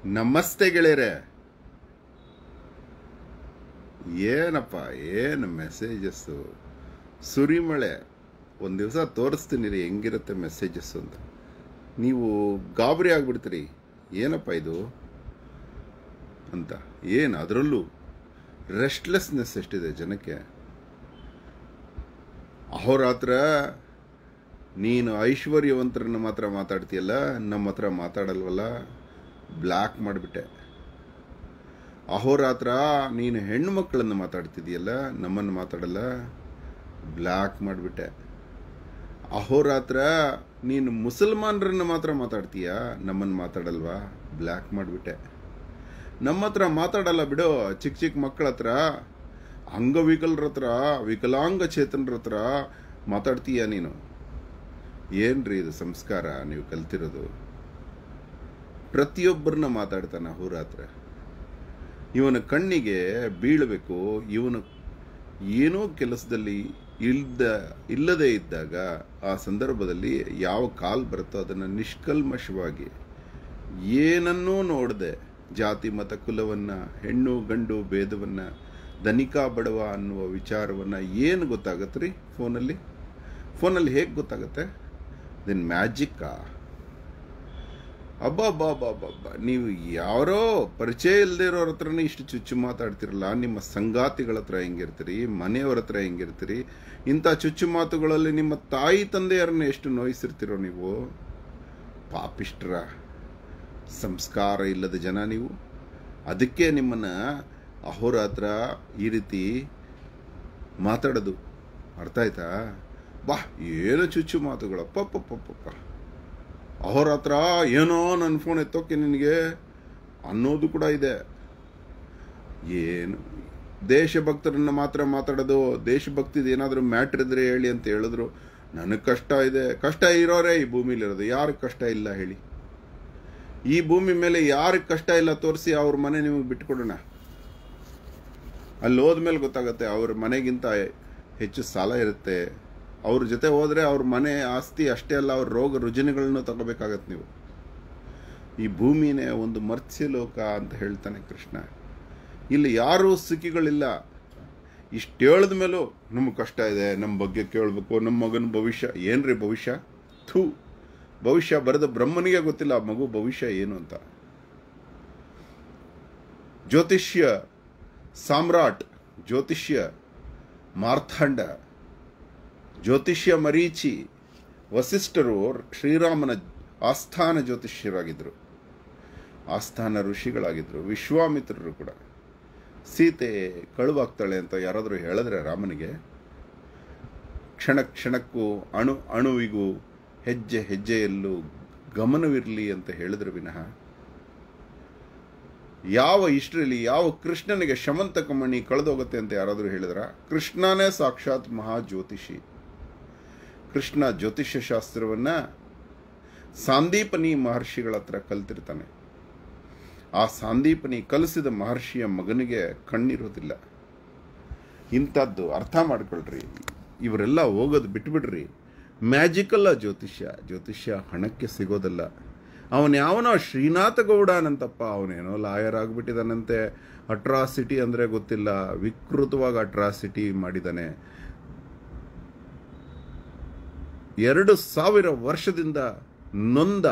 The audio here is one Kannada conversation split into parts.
ನಮಸ್ತೆ ಗೆಳೆಯರೆ ಏನಪ್ಪ ಏನು ಮೆಸೇಜಸ್ಸು ಸುರಿಮಳೆ ಒಂದು ದಿವಸ ತೋರಿಸ್ತೀನಿ ರೀ ಹೆಂಗಿರುತ್ತೆ ಮೆಸೇಜಸ್ಸು ಅಂತ ನೀವು ಗಾಬರಿ ಆಗ್ಬಿಡ್ತೀರಿ ಏನಪ್ಪ ಇದು ಅಂತ ಏನು ಅದರಲ್ಲೂ ರೆಸ್ಟ್ಲೆಸ್ನೆಸ್ ಎಷ್ಟಿದೆ ಜನಕ್ಕೆ ಅಹೋರಾತ್ರ ನೀನು ಐಶ್ವರ್ಯವಂತರನ್ನ ಮಾತ್ರ ಮಾತಾಡ್ತೀಯಲ್ಲ ನಮ್ಮ ಹತ್ರ ಮಾತಾಡಲ್ವಲ್ಲ ಬ್ಲ್ಯಾಕ್ ಮಾಡಿಬಿಟ್ಟೆ ಅಹೋರಾತ್ರ ನೀನು ಹೆಣ್ಣು ಮಕ್ಕಳನ್ನು ಮಾತಾಡ್ತಿದೀಯಲ್ಲ ನಮ್ಮನ್ನು ಮಾತಾಡಲ್ಲ ಬ್ಲ್ಯಾಕ್ ಮಾಡಿಬಿಟ್ಟೆ ಅಹೋರಾತ್ರ ನೀನು ಮುಸಲ್ಮಾನರನ್ನು ಮಾತ್ರ ಮಾತಾಡ್ತೀಯ ನಮ್ಮನ್ನು ಮಾತಾಡಲ್ವಾ ಬ್ಲ್ಯಾಕ್ ಮಾಡಿಬಿಟ್ಟೆ ನಮ್ಮ ಹತ್ರ ಮಾತಾಡಲ್ಲ ಬಿಡು ಚಿಕ್ಕ ಚಿಕ್ಕ ಮಕ್ಕಳ ಹತ್ರ ಅಂಗವಿಕಲರ ಹತ್ರ ವಿಕಲಾಂಗ ಚೇತನರ ಹತ್ರ ಮಾತಾಡ್ತೀಯ ನೀನು ಏನ್ರಿ ಇದು ಸಂಸ್ಕಾರ ನೀವು ಕಲ್ತಿರೋದು ಪ್ರತಿಯೊಬ್ಬರನ್ನ ಮಾತಾಡ್ತಾನೆ ಅಹೋರಾತ್ರ ಇವನ ಕಣ್ಣಿಗೆ ಬೀಳಬೇಕು ಇವನು ಏನೋ ಕೆಲಸದಲ್ಲಿ ಇಲ್ದ ಇಲ್ಲದೇ ಇದ್ದಾಗ ಆ ಸಂದರ್ಭದಲ್ಲಿ ಯಾವ ಕಾಲ್ ಬರುತ್ತೋ ಅದನ್ನು ನಿಷ್ಕಲ್ಮಶವಾಗಿ ಏನನ್ನೂ ನೋಡದೆ ಜಾತಿ ಮತ ಕುಲವನ್ನು ಹೆಣ್ಣು ಗಂಡು ಭೇದವನ್ನು ಧನಿಕ ಬಡವ ಅನ್ನುವ ವಿಚಾರವನ್ನು ಏನು ಗೊತ್ತಾಗತ್ತೆ ರೀ ಫೋನಲ್ಲಿ ಫೋನಲ್ಲಿ ಹೇಗೆ ಗೊತ್ತಾಗತ್ತೆ ದೆನ್ ಮ್ಯಾಜಿಕ್ಕಾ ಅಬ್ಬಬ್ಬಬ್ಬಬ್ಬ ನೀವು ಯಾರೋ ಪರಿಚಯ ಇಲ್ಲದೆ ಇರೋರ ಹತ್ರನೇ ಇಷ್ಟು ಚುಚ್ಚು ಮಾತಾಡ್ತಿರಲ್ಲ ನಿಮ್ಮ ಸಂಗಾತಿಗಳ ಹತ್ರ ಹೆಂಗಿರ್ತೀರಿ ಮನೆಯವರ ಹತ್ರ ಹೆಂಗಿರ್ತೀರಿ ಇಂಥ ಚುಚ್ಚು ಮಾತುಗಳಲ್ಲಿ ನಿಮ್ಮ ತಾಯಿ ತಂದೆಯರನ್ನ ಎಷ್ಟು ನೋಯಿಸಿರ್ತೀರೋ ನೀವು ಪಾಪಿಷ್ಟ್ರ ಸಂಸ್ಕಾರ ಇಲ್ಲದ ಜನ ನೀವು ಅದಕ್ಕೆ ನಿಮ್ಮನ್ನ ಅಹೋರಾತ್ರ ಈ ರೀತಿ ಮಾತಾಡೋದು ಅರ್ಥ ಆಯ್ತಾ ಬಾ ಏನು ಚುಚ್ಚು ಮಾತುಗಳಪ್ಪ ಪಪ್ಪ ಅಹೋರಾತ್ರ ಏನೋ ನನ್ನ ಫೋನ್ ಎತ್ತೋಕೆ ನಿನಗೆ ಅನ್ನೋದು ಕೂಡ ಇದೆ ಏನು ದೇಶಭಕ್ತರನ್ನ ಮಾತ್ರ ಮಾತಾಡೋದು ದೇಶಭಕ್ತಿದು ಏನಾದರೂ ಮ್ಯಾಟ್ರ್ ಇದ್ರೆ ಹೇಳಿ ಅಂತ ಹೇಳಿದ್ರು ನನಗೆ ಕಷ್ಟ ಇದೆ ಕಷ್ಟ ಇರೋರೇ ಈ ಭೂಮಿಲಿರೋದು ಯಾರಿಗೆ ಕಷ್ಟ ಇಲ್ಲ ಹೇಳಿ ಈ ಭೂಮಿ ಮೇಲೆ ಯಾರಿಗೆ ಕಷ್ಟ ಇಲ್ಲ ತೋರಿಸಿ ಅವ್ರ ಮನೆ ನಿಮಗೆ ಬಿಟ್ಕೊಡೋಣ ಅಲ್ಲಿ ಹೋದ್ಮೇಲೆ ಗೊತ್ತಾಗುತ್ತೆ ಅವ್ರ ಮನೆಗಿಂತ ಹೆಚ್ಚು ಸಾಲ ಇರುತ್ತೆ ಅವ್ರ ಜೊತೆ ಹೋದ್ರೆ ಅವ್ರ ಮನೆ ಆಸ್ತಿ ಅಷ್ಟೇ ಅಲ್ಲ ಅವ್ರ ರೋಗ ರುಜಿನಗಳನ್ನು ತಗೋಬೇಕಾಗತ್ತೆ ನೀವು ಈ ಭೂಮಿನೇ ಒಂದು ಮರ್ತ್ಯ ಲೋಕ ಅಂತ ಹೇಳ್ತಾನೆ ಕೃಷ್ಣ ಇಲ್ಲಿ ಯಾರೂ ಸುಖಿಗಳಿಲ್ಲ ಇಷ್ಟು ಹೇಳಿದ ಮೇಲೂ ನಮ್ಗೆ ಕಷ್ಟ ಇದೆ ನಮ್ಮ ಬಗ್ಗೆ ಕೇಳಬೇಕು ನಮ್ಮ ಮಗನ ಭವಿಷ್ಯ ಏನ್ರಿ ಭವಿಷ್ಯ ಥೂ ಭವಿಷ್ಯ ಬರೆದ ಬ್ರಹ್ಮನಿಗೆ ಗೊತ್ತಿಲ್ಲ ಆ ಮಗು ಭವಿಷ್ಯ ಏನು ಅಂತ ಜ್ಯೋತಿಷ್ಯ ಸಾಮ್ರಾಟ್ ಜ್ಯೋತಿಷ್ಯ ಮಾರ್ಥಾಂಡ ಜ್ಯೋತಿಷ್ಯ ಮರೀಚಿ ವಸಿಷ್ಠರು ಶ್ರೀರಾಮನ ಆಸ್ಥಾನ ಜ್ಯೋತಿಷ್ಯರಾಗಿದ್ದರು ಆಸ್ಥಾನ ಋಷಿಗಳಾಗಿದ್ದರು ವಿಶ್ವಾಮಿತ್ರರು ಕೂಡ ಸೀತೆ ಕಳುವಾಗ್ತಾಳೆ ಅಂತ ಯಾರಾದರೂ ಹೇಳಿದ್ರೆ ರಾಮನಿಗೆ ಕ್ಷಣ ಕ್ಷಣಕ್ಕೂ ಅಣು ಅಣುವಿಗೂ ಹೆಜ್ಜೆ ಹೆಜ್ಜೆಯಲ್ಲೂ ಗಮನವಿರಲಿ ಅಂತ ಹೇಳಿದ್ರು ವಿನಃ ಯಾವ ಇಷ್ಟರಲ್ಲಿ ಯಾವ ಕೃಷ್ಣನಿಗೆ ಶಮಂತಕ ಮಣಿ ಕಳೆದೋಗುತ್ತೆ ಅಂತ ಯಾರಾದರೂ ಹೇಳಿದ್ರ ಕೃಷ್ಣನೇ ಸಾಕ್ಷಾತ್ ಮಹಾ ಜ್ಯೋತಿಷಿ ಕೃಷ್ಣ ಜ್ಯೋತಿಷ್ಯ ಶಾಸ್ತ್ರವನ್ನ ಸಾಂದೀಪನಿ ಮಹರ್ಷಿಗಳ ಹತ್ರ ಕಲ್ತಿರ್ತಾನೆ ಆ ಸಾಂದೀಪನಿ ಕಲಿಸಿದ ಮಹರ್ಷಿಯ ಮಗನಿಗೆ ಕಣ್ಣಿರೋದಿಲ್ಲ ಇಂಥದ್ದು ಅರ್ಥ ಮಾಡ್ಕೊಳ್ರಿ ಇವರೆಲ್ಲ ಹೋಗೋದು ಬಿಟ್ಬಿಡ್ರಿ ಮ್ಯಾಜಿಕಲ್ಲ ಜ್ಯೋತಿಷ್ಯ ಜ್ಯೋತಿಷ್ಯ ಹಣಕ್ಕೆ ಸಿಗೋದಲ್ಲ ಅವನು ಯಾವನೋ ಶ್ರೀನಾಥ ಗೌಡನಂತಪ್ಪ ಅವನೇನೋ ಲಾಯರ್ ಆಗಿಬಿಟ್ಟಿದ್ದಾನಂತೆ ಅಟ್ರಾಸಿಟಿ ಅಂದರೆ ಗೊತ್ತಿಲ್ಲ ವಿಕೃತವಾಗಿ ಅಟ್ರಾಸಿಟಿ ಮಾಡಿದ್ದಾನೆ ಎರಡು ಸಾವಿರ ವರ್ಷದಿಂದ ನೊಂದ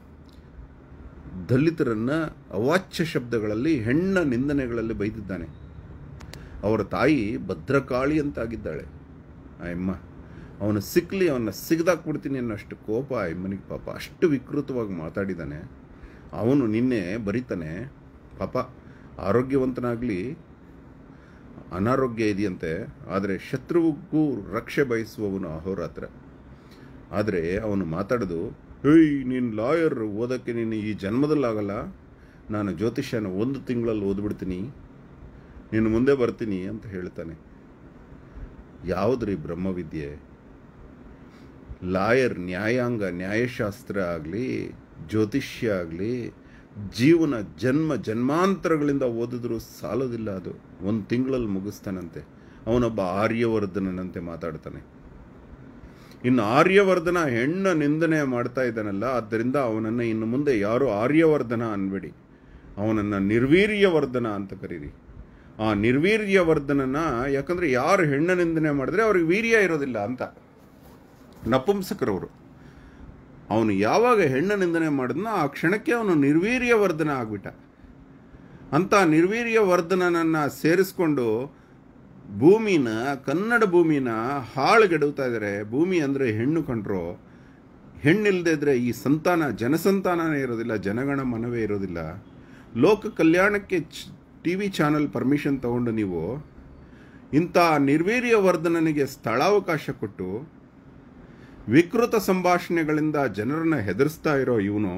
ದಲಿತರನ್ನ ಅವಾಚ್ಯ ಶಬ್ದಗಳಲ್ಲಿ ಹೆಣ್ಣ ನಿಂದನೆಗಳಲ್ಲಿ ಬೈದಿದ್ದಾನೆ ಅವರ ತಾಯಿ ಭದ್ರಕಾಳಿ ಅಂತಾಗಿದ್ದಾಳೆ ಆ ಅಮ್ಮ ಅವನು ಸಿಕ್ಕಲಿ ಅವನ್ನ ಸಿಗದಾಕ್ಬಿಡ್ತೀನಿ ಅನ್ನೋಷ್ಟು ಕೋಪ ಆ ಅಮ್ಮನಿಗೆ ಪಾಪ ಅಷ್ಟು ವಿಕೃತವಾಗಿ ಮಾತಾಡಿದ್ದಾನೆ ಅವನು ನಿನ್ನೆ ಬರೀತಾನೆ ಪಾಪ ಆರೋಗ್ಯವಂತನಾಗಲಿ ಅನಾರೋಗ್ಯ ಇದೆಯಂತೆ ಆದರೆ ಶತ್ರುವಿಗೂ ರಕ್ಷೆ ಬಯಸುವವನು ಅಹೋರಾತ್ರ ಆದರೆ ಅವನು ಮಾತಾಡೋದು ಏಯ್ ನೀನು ಲಾಯರ್ ಓದೋಕ್ಕೆ ನೀನು ಈ ಜನ್ಮದಲ್ಲಾಗಲ್ಲ ನಾನು ಜ್ಯೋತಿಷ್ಯನ ಒಂದು ತಿಂಗಳಲ್ಲಿ ಓದ್ಬಿಡ್ತೀನಿ ನೀನು ಮುಂದೆ ಬರ್ತೀನಿ ಅಂತ ಹೇಳ್ತಾನೆ ಯಾವುದ್ರಿ ಬ್ರಹ್ಮವಿದ್ಯೆ ಲಾಯರ್ ನ್ಯಾಯಾಂಗ ನ್ಯಾಯಶಾಸ್ತ್ರ ಆಗಲಿ ಜ್ಯೋತಿಷ್ಯ ಆಗಲಿ ಜೀವನ ಜನ್ಮ ಜನ್ಮಾಂತರಗಳಿಂದ ಓದಿದ್ರೂ ಸಾಲೋದಿಲ್ಲ ಅದು ಒಂದು ತಿಂಗಳಲ್ಲಿ ಮುಗಿಸ್ತಾನಂತೆ ಅವನೊಬ್ಬ ಆರ್ಯವರ್ಧನನಂತೆ ಮಾತಾಡ್ತಾನೆ ಇನ್ನು ಆರ್ಯವರ್ಧನ ಹೆಣ್ಣ ನಿಂದನೆ ಮಾಡ್ತಾ ಇದ್ದಾನಲ್ಲ ಆದ್ದರಿಂದ ಅವನನ್ನು ಇನ್ನು ಮುಂದೆ ಯಾರು ಆರ್ಯವರ್ಧನ ಅನ್ಬೇಡಿ ಅವನನ್ನು ನಿರ್ವೀರ್ಯವರ್ಧನ ಅಂತ ಕರೀರಿ ಆ ನಿರ್ವೀರ್ಯವರ್ಧನನ ಯಾಕಂದ್ರೆ ಯಾರು ಹೆಣ್ಣ ನಿಂದನೆ ಮಾಡಿದ್ರೆ ಅವ್ರಿಗೆ ವೀರ್ಯ ಇರೋದಿಲ್ಲ ಅಂತ ನಪುಂಸಕರವರು ಅವನು ಯಾವಾಗ ಹೆಣ್ಣ ನಿಂದನೆ ಮಾಡಿದ್ನೋ ಆ ಕ್ಷಣಕ್ಕೆ ಅವನು ನಿರ್ವೀರ್ಯವರ್ಧನ ಆಗ್ಬಿಟ್ಟ ಅಂತ ನಿರ್ವೀರ್ಯವರ್ಧನನನ್ನ ಸೇರಿಸ್ಕೊಂಡು ಭೂಮಿನ ಕನ್ನಡ ಭೂಮಿನ ಹಾಳುಗೆಡುತ್ತಾ ಇದ್ದಾರೆ ಭೂಮಿ ಅಂದರೆ ಹೆಣ್ಣು ಕಂಡ್ರು ಹೆಣ್ಣಿಲ್ಲದೆ ಇದ್ರೆ ಈ ಸಂತಾನ ಜನಸಂತಾನನೇ ಇರೋದಿಲ್ಲ ಜನಗಣ ಮನವೇ ಇರೋದಿಲ್ಲ ಲೋಕ ಕಲ್ಯಾಣಕ್ಕೆ ಟಿ ವಿ ಚಾನಲ್ ಪರ್ಮಿಷನ್ ತಗೊಂಡು ನೀವು ಇಂಥ ನಿರ್ವೀರ್ಯವರ್ಧನನಿಗೆ ಸ್ಥಳಾವಕಾಶ ಕೊಟ್ಟು ವಿಕೃತ ಸಂಭಾಷಣೆಗಳಿಂದ ಜನರನ್ನ ಹೆದರಿಸ್ತಾ ಇರೋ ಇವನು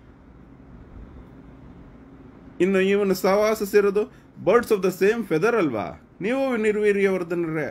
ಇನ್ನು ಇವನು ಸಹವಾಸ ಸೇರೋದು birds of the same feather ಅಲ್ವಾ ನೀವು ನಿರ್ವೀರ್ಯವರ್ಧನರೇ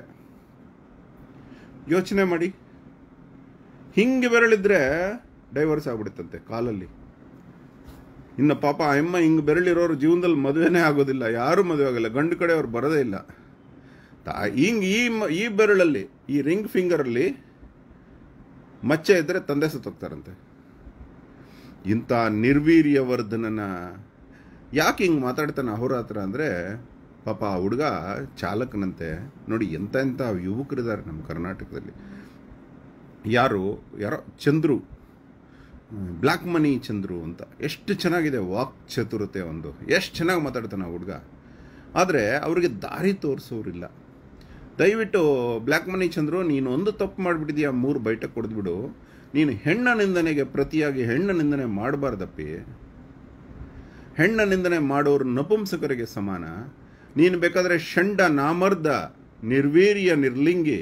ಯೋಚನೆ ಮಾಡಿ ಹಿಂಗೆ ಬೆರಳಿದ್ರೆ ಡೈವರ್ಸ್ ಆಗ್ಬಿಡುತ್ತಂತೆ ಕಾಲಲ್ಲಿ ಇನ್ನು ಪಾಪ ಆ ಅಮ್ಮ ಹಿಂಗೆ ಬೆರಳಿರೋರು ಜೀವನದಲ್ಲಿ ಮದುವೆನೇ ಆಗೋದಿಲ್ಲ ಯಾರೂ ಮದುವೆ ಆಗಲ್ಲ ಗಂಡು ಕಡೆ ಅವ್ರು ಬರೋದೇ ಇಲ್ಲ ತಾ ಹಿಂಗೆ ಈ ಮ- ಈ ಬೆರಳಲ್ಲಿ ಈ ರಿಂಗ್ ಫಿಂಗರಲ್ಲಿ ಮಚ್ಚೆ ಇದ್ದರೆ ತಂದೆ ಸತ್ತೋಗ್ತಾರಂತೆ ಇಂಥ ನಿರ್ವೀರ್ಯವರ್ಧನನ ಯಾಕೆ ಹಿಂಗೆ ಮಾತಾಡ್ತಾನೆ ಅಹೋರಾತ್ರ ಅಂದರೆ ಪಾಪ ಆ ಹುಡುಗ ಚಾಲಕನಂತೆ ನೋಡಿ ಎಂಥ ಎಂಥ ಯುವಕರಿದ್ದಾರೆ ನಮ್ಮ ಕರ್ನಾಟಕದಲ್ಲಿ ಯಾರು ಯಾರೋ ಚಂದ್ರು ಬ್ಲ್ಯಾಕ್ ಮನಿ ಚಂದ್ರು ಅಂತ ಎಷ್ಟು ಚೆನ್ನಾಗಿದೆ ವಾಕ್ ಚತುರತೆ ಒಂದು ಎಷ್ಟು ಚೆನ್ನಾಗಿ ಮಾತಾಡ್ತಾನೆ ಆ ಹುಡುಗ ಆದರೆ ಅವರಿಗೆ ದಾರಿ ತೋರಿಸೋರಿಲ್ಲ ದಯವಿಟ್ಟು ಬ್ಲ್ಯಾಕ್ ಮನಿ ಚಂದ್ರು ನೀನು ಒಂದು ತಪ್ಪು ಮಾಡಿಬಿಟ್ಟಿದೀಯ ಮೂರು ಬೈಟ ಕೊಡ್ದ್ಬಿಡು ನೀನು ಹೆಣ್ಣ ನಿಂದನೆಗೆ ಪ್ರತಿಯಾಗಿ ಹೆಣ್ಣ ನಿಂದನೆ ಮಾಡಬಾರ್ದಪ್ಪಿ ಹೆಣ್ಣ ನಿಂದನೆ ಮಾಡೋರು ನಪುಂಸಕರಿಗೆ ಸಮಾನ ನೀನು ಬೇಕಾದರೆ ಷಂಡ ನಾಮರ್ದ ನಿರ್ವೀರ್ಯ ನಿರ್ಲಿಂಗಿ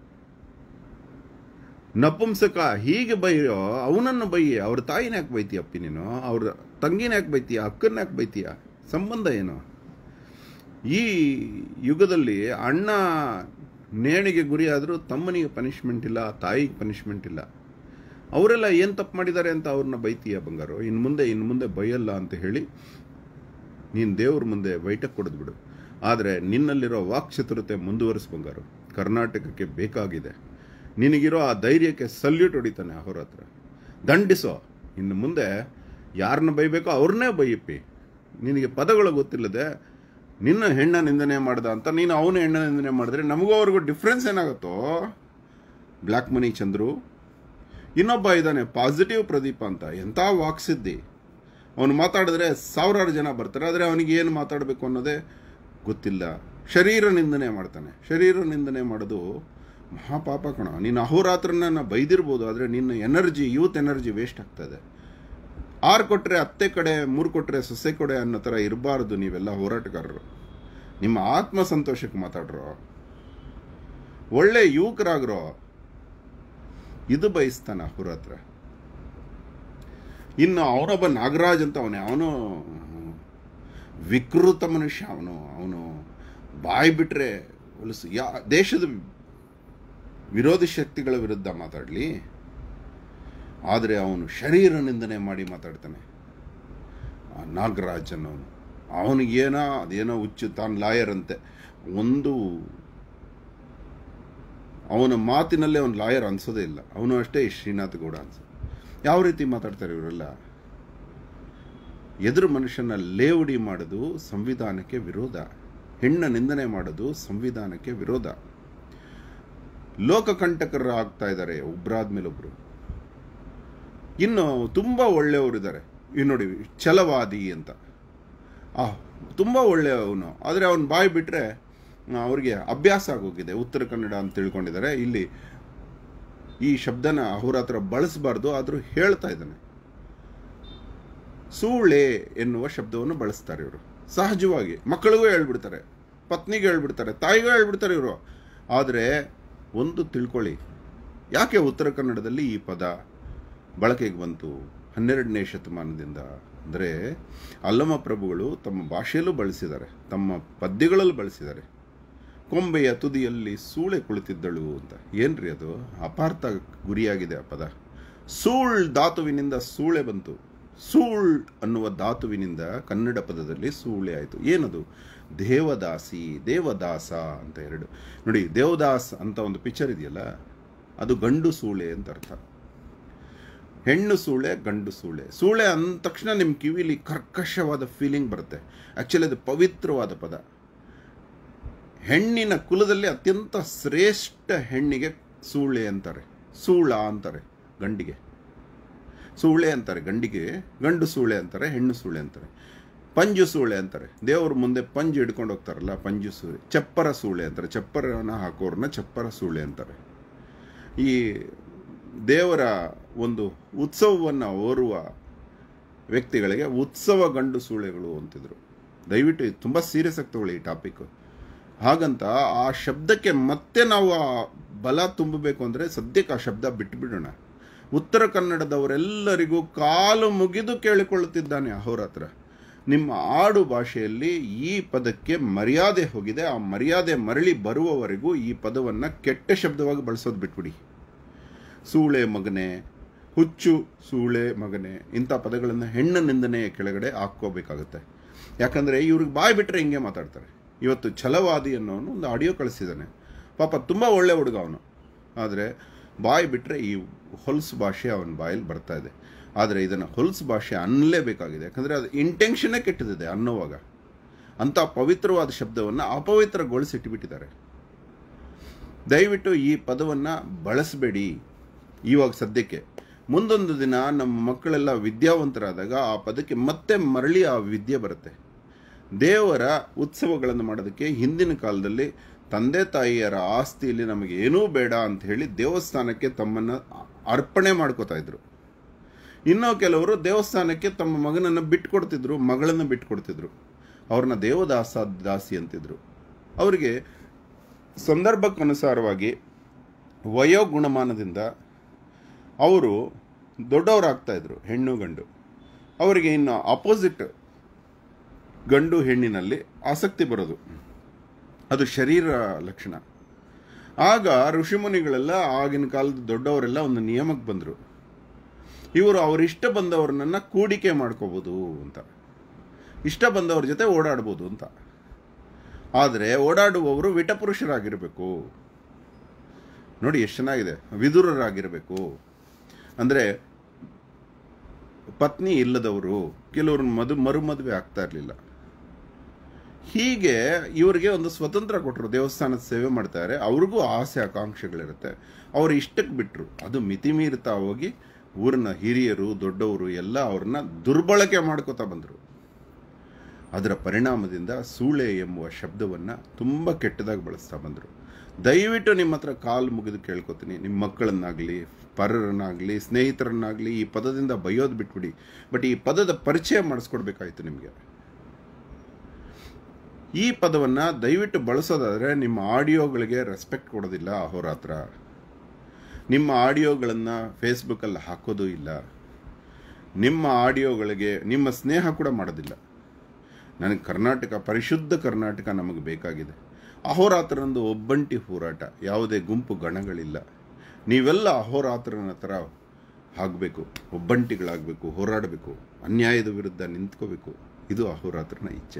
ನಪುಂಸಕ ಹೀಗೆ ಬೈಯೋ ಅವನನ್ನು ಬೈಯಿ ಅವ್ರ ತಾಯಿನ ಯಾಕೆ ಬೈತೀಯಪ್ಪಿ ನೀನು ಅವ್ರ ತಂಗಿನ ಯಾಕೆ ಬೈತೀಯ ಅಕ್ಕನ್ನ ಯಾಕೆ ಬೈತೀಯ ಸಂಬಂಧ ಏನು ಈ ಯುಗದಲ್ಲಿ ಅಣ್ಣ ನೇಣಿಗೆ ಗುರಿಯಾದರೂ ತಮ್ಮನಿಗೆ ಪನಿಷ್ಮೆಂಟ್ ಇಲ್ಲ ತಾಯಿಗೆ ಪನಿಷ್ಮೆಂಟ್ ಇಲ್ಲ ಅವರೆಲ್ಲ ಏನು ತಪ್ಪು ಮಾಡಿದ್ದಾರೆ ಅಂತ ಅವ್ರನ್ನ ಬೈತೀಯ ಬಂಗಾರು ಇನ್ನು ಮುಂದೆ ಇನ್ನು ಮುಂದೆ ಬೈಯಲ್ಲ ಅಂತ ಹೇಳಿ ನೀನು ದೇವ್ರ ಮುಂದೆ ಬೈಟಕ್ಕೆ ಕೊಡದ್ಬಿಡು ಆದರೆ ನಿನ್ನಲ್ಲಿರೋ ವಾಕ್ಚತುರತೆ ಮುಂದುವರಿಸ್ ಬಂಗಾರು ಕರ್ನಾಟಕಕ್ಕೆ ಬೇಕಾಗಿದೆ ನಿನಗಿರೋ ಆ ಧೈರ್ಯಕ್ಕೆ ಸಲ್ಯೂಟ್ ಹೊಡಿತಾನೆ ಅವ್ರ ಹತ್ರ ದಂಡಿಸೋ ಇನ್ನು ಮುಂದೆ ಯಾರನ್ನ ಬೈಬೇಕೋ ಅವ್ರನ್ನೇ ಬೈಯಪ್ಪಿ ನಿನಗೆ ಪದಗಳು ಗೊತ್ತಿಲ್ಲದೆ ನಿನ್ನ ಹೆಣ್ಣ ನಿಂದನೆ ಮಾಡ್ದ ಅಂತ ನೀನು ಅವನ ಹೆಣ್ಣ ನಿಂದನೆ ಮಾಡಿದ್ರೆ ನಮಗೂ ಅವ್ರಿಗೂ ಡಿಫ್ರೆನ್ಸ್ ಏನಾಗುತ್ತೋ ಬ್ಲ್ಯಾಕ್ ಮನಿ ಚಂದ್ರು ಇನ್ನೊಬ್ಬ ಇದ್ದಾನೆ ಪಾಸಿಟಿವ್ ಪ್ರದೀಪ ಅಂತ ಎಂಥ ವಾಕ್ಸಿದ್ದಿ ಅವನು ಮಾತಾಡಿದ್ರೆ ಸಾವಿರಾರು ಜನ ಬರ್ತಾರೆ ಆದರೆ ಅವನಿಗೆ ಏನು ಮಾತಾಡಬೇಕು ಅನ್ನೋದೇ ಗೊತ್ತಿಲ್ಲ ಶರೀರ ನಿಂದನೆ ಮಾಡ್ತಾನೆ ಶರೀರ ನಿಂದನೆ ಮಾಡೋದು ಮಹಾಪಾಪ ಕಣ ನೀನು ಅಹೋರಾತ್ರನ ಬೈದಿರ್ಬೋದು ಆದರೆ ನಿನ್ನ ಎನರ್ಜಿ ಯೂತ್ ಎನರ್ಜಿ ವೇಸ್ಟ್ ಆಗ್ತದೆ ಆರು ಕೊಟ್ಟರೆ ಅತ್ತೆ ಕಡೆ ಮೂರು ಕೊಟ್ಟರೆ ಸೊಸೆ ಕಡೆ ಅನ್ನೋ ಥರ ಇರಬಾರ್ದು ನೀವೆಲ್ಲ ಹೋರಾಟಗಾರರು ನಿಮ್ಮ ಆತ್ಮ ಸಂತೋಷಕ್ಕೆ ಮಾತಾಡ್ರೋ ಒಳ್ಳೆ ಯುವಕರಾಗ್ರೋ ಇದು ಬಯಸ್ತಾನ ಅವ್ರ ಹತ್ರ ಇನ್ನು ಅವನೊಬ್ಬ ನಾಗರಾಜ್ ಅಂತ ಅವನೇ ಅವನು ವಿಕೃತ ಮನುಷ್ಯ ಅವನು ಅವನು ಬಾಯಿ ಬಿಟ್ರೆ ಹೊಲಸು ಯಾ ದೇಶದ ವಿರೋಧಿ ಶಕ್ತಿಗಳ ವಿರುದ್ಧ ಮಾತಾಡಲಿ ಆದರೆ ಅವನು ಶರೀರ ನಿಂದನೆ ಮಾಡಿ ಮಾತಾಡ್ತಾನೆ ಆ ನಾಗರಾಜ್ ಅನ್ನೋನು ಅವನಿಗೇನೋ ಅದೇನೋ ಹುಚ್ಚು ತಾನು ಲಾಯರ್ ಅಂತೆ ಒಂದು ಅವನ ಮಾತಿನಲ್ಲೇ ಅವನು ಲಾಯರ್ ಅನ್ಸೋದೇ ಇಲ್ಲ ಅವನು ಅಷ್ಟೇ ಈ ಶ್ರೀನಾಥ್ ಗೌಡ ಅನ್ಸ ಯಾವ ರೀತಿ ಮಾತಾಡ್ತಾರೆ ಇವರೆಲ್ಲ ಎದುರು ಮನುಷ್ಯನ ಲೇವಡಿ ಮಾಡೋದು ಸಂವಿಧಾನಕ್ಕೆ ವಿರೋಧ ಹೆಣ್ಣ ನಿಂದನೆ ಮಾಡೋದು ಸಂವಿಧಾನಕ್ಕೆ ವಿರೋಧ ಲೋಕಕಂಟಕರು ಆಗ್ತಾ ಇದ್ದಾರೆ ಒಬ್ಬರಾದ್ಮೇಲೆ ಒಬ್ರು ಇನ್ನು ತುಂಬ ಒಳ್ಳೆಯವರಿದ್ದಾರೆ ಇನ್ನು ನೋಡಿ ಛಲವಾದಿ ಅಂತ ಆ ತುಂಬ ಒಳ್ಳೆಯವನು ಆದರೆ ಅವನು ಬಾಯಿ ಬಿಟ್ಟರೆ ಅವ್ರಿಗೆ ಅಭ್ಯಾಸ ಆಗೋಗಿದೆ ಉತ್ತರ ಕನ್ನಡ ಅಂತ ತಿಳ್ಕೊಂಡಿದ್ದಾರೆ ಇಲ್ಲಿ ಈ ಶಬ್ದನ ಅವ್ರ ಹತ್ರ ಬಳಸಬಾರ್ದು ಆದರೂ ಹೇಳ್ತಾ ಇದ್ದಾನೆ ಸೂಳೆ ಎನ್ನುವ ಶಬ್ದವನ್ನು ಬಳಸ್ತಾರೆ ಇವರು ಸಹಜವಾಗಿ ಮಕ್ಕಳಿಗೂ ಹೇಳ್ಬಿಡ್ತಾರೆ ಪತ್ನಿಗೆ ಹೇಳ್ಬಿಡ್ತಾರೆ ತಾಯಿಗೂ ಹೇಳ್ಬಿಡ್ತಾರೆ ಇವರು ಆದರೆ ಒಂದು ತಿಳ್ಕೊಳ್ಳಿ ಯಾಕೆ ಉತ್ತರ ಕನ್ನಡದಲ್ಲಿ ಈ ಪದ ಬಳಕೆಗೆ ಬಂತು ಹನ್ನೆರಡನೇ ಶತಮಾನದಿಂದ ಅಂದರೆ ಅಲ್ಲಮ ಪ್ರಭುಗಳು ತಮ್ಮ ಭಾಷೆಯಲ್ಲೂ ಬಳಸಿದ್ದಾರೆ ತಮ್ಮ ಪದ್ಯಗಳಲ್ಲೂ ಬಳಸಿದ್ದಾರೆ ಕೊಂಬೆಯ ತುದಿಯಲ್ಲಿ ಸೂಳೆ ಕುಳಿತಿದ್ದಳು ಅಂತ ಏನ್ರಿ ಅದು ಅಪಾರ್ಥ ಗುರಿಯಾಗಿದೆ ಆ ಪದ ಸೂಳ್ ಧಾತುವಿನಿಂದ ಸೂಳೆ ಬಂತು ಸೂಳ್ ಅನ್ನುವ ಧಾತುವಿನಿಂದ ಕನ್ನಡ ಪದದಲ್ಲಿ ಸೂಳೆ ಆಯಿತು ಏನದು ದೇವದಾಸಿ ದೇವದಾಸ ಅಂತ ಎರಡು ನೋಡಿ ದೇವದಾಸ್ ಅಂತ ಒಂದು ಪಿಕ್ಚರ್ ಇದೆಯಲ್ಲ ಅದು ಗಂಡು ಸೂಳೆ ಅಂತ ಅರ್ಥ ಹೆಣ್ಣು ಸೂಳೆ ಗಂಡು ಸೂಳೆ ಸೂಳೆ ಅಂದ ತಕ್ಷಣ ನಿಮ್ಮ ಕಿವಿಲಿ ಕರ್ಕಶವಾದ ಫೀಲಿಂಗ್ ಬರುತ್ತೆ ಆ್ಯಕ್ಚುಲಿ ಅದು ಪವಿತ್ರವಾದ ಪದ ಹೆಣ್ಣಿನ ಕುಲದಲ್ಲಿ ಅತ್ಯಂತ ಶ್ರೇಷ್ಠ ಹೆಣ್ಣಿಗೆ ಸೂಳೆ ಅಂತಾರೆ ಸೂಳ ಅಂತಾರೆ ಗಂಡಿಗೆ ಸೂಳೆ ಅಂತಾರೆ ಗಂಡಿಗೆ ಗಂಡು ಸೂಳೆ ಅಂತಾರೆ ಹೆಣ್ಣು ಸೂಳೆ ಅಂತಾರೆ ಪಂಜು ಸೂಳೆ ಅಂತಾರೆ ದೇವ್ರ ಮುಂದೆ ಪಂಜು ಹಿಡ್ಕೊಂಡು ಹೋಗ್ತಾರಲ್ಲ ಪಂಜು ಸೂಳೆ ಚಪ್ಪರ ಸೂಳೆ ಅಂತಾರೆ ಚಪ್ಪರನ ಹಾಕೋರನ್ನ ಚಪ್ಪರ ಸೂಳೆ ಅಂತಾರೆ ಈ ದೇವರ ಒಂದು ಉತ್ಸವವನ್ನು ಓರುವ ವ್ಯಕ್ತಿಗಳಿಗೆ ಉತ್ಸವ ಗಂಡು ಸೂಳೆಗಳು ಅಂತಿದ್ರು ದಯವಿಟ್ಟು ಇದು ತುಂಬ ಸೀರಿಯಸ್ ಆಗಿ ತಗೊಳ್ಳಿ ಈ ಟಾಪಿಕ್ ಹಾಗಂತ ಆ ಶಬ್ದಕ್ಕೆ ಮತ್ತೆ ನಾವು ಆ ಬಲ ತುಂಬಬೇಕು ಅಂದರೆ ಸದ್ಯಕ್ಕೆ ಆ ಶಬ್ದ ಬಿಟ್ಟುಬಿಡೋಣ ಉತ್ತರ ಕನ್ನಡದವರೆಲ್ಲರಿಗೂ ಕಾಲು ಮುಗಿದು ಕೇಳಿಕೊಳ್ಳುತ್ತಿದ್ದಾನೆ ಅಹೋರಾತ್ರ ನಿಮ್ಮ ಆಡು ಭಾಷೆಯಲ್ಲಿ ಈ ಪದಕ್ಕೆ ಮರ್ಯಾದೆ ಹೋಗಿದೆ ಆ ಮರ್ಯಾದೆ ಮರಳಿ ಬರುವವರೆಗೂ ಈ ಪದವನ್ನು ಕೆಟ್ಟ ಶಬ್ದವಾಗಿ ಬಳಸೋದು ಬಿಟ್ಬಿಡಿ ಸೂಳೆ ಮಗನೆ ಹುಚ್ಚು ಸೂಳೆ ಮಗನೆ ಇಂಥ ಪದಗಳನ್ನು ಹೆಣ್ಣು ನಿಂದನೆ ಕೆಳಗಡೆ ಹಾಕ್ಕೋಬೇಕಾಗುತ್ತೆ ಯಾಕಂದರೆ ಇವ್ರಿಗೆ ಬಾಯಿ ಬಿಟ್ಟರೆ ಹಿಂಗೆ ಮಾತಾಡ್ತಾರೆ ಇವತ್ತು ಛಲವಾದಿ ಅನ್ನೋನು ಒಂದು ಆಡಿಯೋ ಕಳಿಸಿದ್ದಾನೆ ಪಾಪ ತುಂಬ ಒಳ್ಳೆ ಹುಡುಗ ಅವನು ಆದರೆ ಬಾಯಿ ಬಿಟ್ಟರೆ ಈ ಹೊಲಸು ಭಾಷೆ ಅವನ ಬಾಯಲ್ಲಿ ಬರ್ತಾ ಇದೆ ಆದರೆ ಇದನ್ನು ಹೊಲಸು ಭಾಷೆ ಅನ್ನಲೇಬೇಕಾಗಿದೆ ಯಾಕಂದರೆ ಅದು ಇಂಟೆನ್ಷನ್ನೇ ಕೆಟ್ಟದಿದೆ ಅನ್ನೋವಾಗ ಅಂಥ ಪವಿತ್ರವಾದ ಶಬ್ದವನ್ನು ಅಪವಿತ್ರಗೊಳಿಸಿಟ್ಟುಬಿಟ್ಟಿದ್ದಾರೆ ದಯವಿಟ್ಟು ಈ ಪದವನ್ನು ಬಳಸಬೇಡಿ ಇವಾಗ ಸದ್ಯಕ್ಕೆ ಮುಂದೊಂದು ದಿನ ನಮ್ಮ ಮಕ್ಕಳೆಲ್ಲ ವಿದ್ಯಾವಂತರಾದಾಗ ಆ ಪದಕ್ಕೆ ಮತ್ತೆ ಮರಳಿ ಆ ವಿದ್ಯೆ ಬರುತ್ತೆ ದೇವರ ಉತ್ಸವಗಳನ್ನು ಮಾಡೋದಕ್ಕೆ ಹಿಂದಿನ ಕಾಲದಲ್ಲಿ ತಂದೆ ತಾಯಿಯರ ಆಸ್ತಿಯಲ್ಲಿ ನಮಗೆ ಏನೂ ಬೇಡ ಅಂತ ಹೇಳಿ ದೇವಸ್ಥಾನಕ್ಕೆ ತಮ್ಮನ್ನು ಅರ್ಪಣೆ ಮಾಡ್ಕೋತಾ ಇದ್ರು ಇನ್ನೂ ಕೆಲವರು ದೇವಸ್ಥಾನಕ್ಕೆ ತಮ್ಮ ಮಗನನ್ನು ಬಿಟ್ಕೊಡ್ತಿದ್ರು ಮಗಳನ್ನು ಬಿಟ್ಕೊಡ್ತಿದ್ರು ಅವ್ರನ್ನ ದೇವದಾಸ ದಾಸಿ ಅಂತಿದ್ರು ಅವರಿಗೆ ಸಂದರ್ಭಕ್ಕನುಸಾರವಾಗಿ ವಯೋಗುಣಮಾನದಿಂದ ಅವರು ದೊಡ್ಡವರಾಗ್ತಾ ಇದ್ರು ಹೆಣ್ಣು ಗಂಡು ಅವರಿಗೆ ಇನ್ನು ಅಪೋಸಿಟ್ ಗಂಡು ಹೆಣ್ಣಿನಲ್ಲಿ ಆಸಕ್ತಿ ಬರೋದು ಅದು ಶರೀರ ಲಕ್ಷಣ ಆಗ ಋಷಿಮುನಿಗಳೆಲ್ಲ ಆಗಿನ ಕಾಲದ ದೊಡ್ಡವರೆಲ್ಲ ಒಂದು ನಿಯಮಕ್ಕೆ ಬಂದರು ಇವರು ಅವರಿಷ್ಟ ಬಂದವ್ರನ್ನ ಕೂಡಿಕೆ ಮಾಡ್ಕೋಬೋದು ಅಂತ ಇಷ್ಟ ಬಂದವ್ರ ಜೊತೆ ಓಡಾಡ್ಬೋದು ಅಂತ ಆದರೆ ಓಡಾಡುವವರು ವಿಟಪುರುಷರಾಗಿರಬೇಕು ನೋಡಿ ಎಷ್ಟು ಚೆನ್ನಾಗಿದೆ ವಿದುರರಾಗಿರಬೇಕು ಅಂದರೆ ಪತ್ನಿ ಇಲ್ಲದವರು ಕೆಲವರು ಮದು ಮರು ಮದುವೆ ಆಗ್ತಾ ಇರಲಿಲ್ಲ ಹೀಗೆ ಇವರಿಗೆ ಒಂದು ಸ್ವತಂತ್ರ ಕೊಟ್ಟರು ದೇವಸ್ಥಾನದ ಸೇವೆ ಮಾಡ್ತಾರೆ ಅವ್ರಿಗೂ ಆಸೆ ಆಕಾಂಕ್ಷೆಗಳಿರುತ್ತೆ ಅವ್ರ ಇಷ್ಟಕ್ಕೆ ಬಿಟ್ಟರು ಅದು ಮಿತಿ ಮೀರ್ತಾ ಹೋಗಿ ಊರಿನ ಹಿರಿಯರು ದೊಡ್ಡವರು ಎಲ್ಲ ಅವ್ರನ್ನ ದುರ್ಬಳಕೆ ಮಾಡ್ಕೋತಾ ಬಂದರು ಅದರ ಪರಿಣಾಮದಿಂದ ಸೂಳೆ ಎಂಬುವ ಶಬ್ದವನ್ನು ತುಂಬ ಕೆಟ್ಟದಾಗಿ ಬಳಸ್ತಾ ಬಂದರು ದಯವಿಟ್ಟು ನಿಮ್ಮ ಹತ್ರ ಕಾಲು ಮುಗಿದು ಕೇಳ್ಕೊತೀನಿ ನಿಮ್ಮ ಮಕ್ಕಳನ್ನಾಗಲಿ ಪರರನ್ನಾಗಲಿ ಸ್ನೇಹಿತರನ್ನಾಗಲಿ ಈ ಪದದಿಂದ ಬೈಯೋದು ಬಿಟ್ಬಿಡಿ ಬಟ್ ಈ ಪದದ ಪರಿಚಯ ಮಾಡಿಸ್ಕೊಡ್ಬೇಕಾಯ್ತು ನಿಮಗೆ ಈ ಪದವನ್ನು ದಯವಿಟ್ಟು ಬಳಸೋದಾದರೆ ನಿಮ್ಮ ಆಡಿಯೋಗಳಿಗೆ ರೆಸ್ಪೆಕ್ಟ್ ಕೊಡೋದಿಲ್ಲ ಅಹೋರಾತ್ರ ನಿಮ್ಮ ಆಡಿಯೋಗಳನ್ನು ಫೇಸ್ಬುಕ್ಕಲ್ಲಿ ಹಾಕೋದು ಇಲ್ಲ ನಿಮ್ಮ ಆಡಿಯೋಗಳಿಗೆ ನಿಮ್ಮ ಸ್ನೇಹ ಕೂಡ ಮಾಡೋದಿಲ್ಲ ನನಗೆ ಕರ್ನಾಟಕ ಪರಿಶುದ್ಧ ಕರ್ನಾಟಕ ನಮಗೆ ಬೇಕಾಗಿದೆ ಅಹೋರಾತ್ರನೊಂದು ಒಬ್ಬಂಟಿ ಹೋರಾಟ ಯಾವುದೇ ಗುಂಪು ಗಣಗಳಿಲ್ಲ ನೀವೆಲ್ಲ ಅಹೋರಾತ್ರನ ಥರ ಆಗಬೇಕು ಒಬ್ಬಂಟಿಗಳಾಗಬೇಕು ಹೋರಾಡಬೇಕು ಅನ್ಯಾಯದ ವಿರುದ್ಧ ನಿಂತ್ಕೋಬೇಕು ಇದು ಅಹೋರಾತ್ರನ ಇಚ್ಛೆ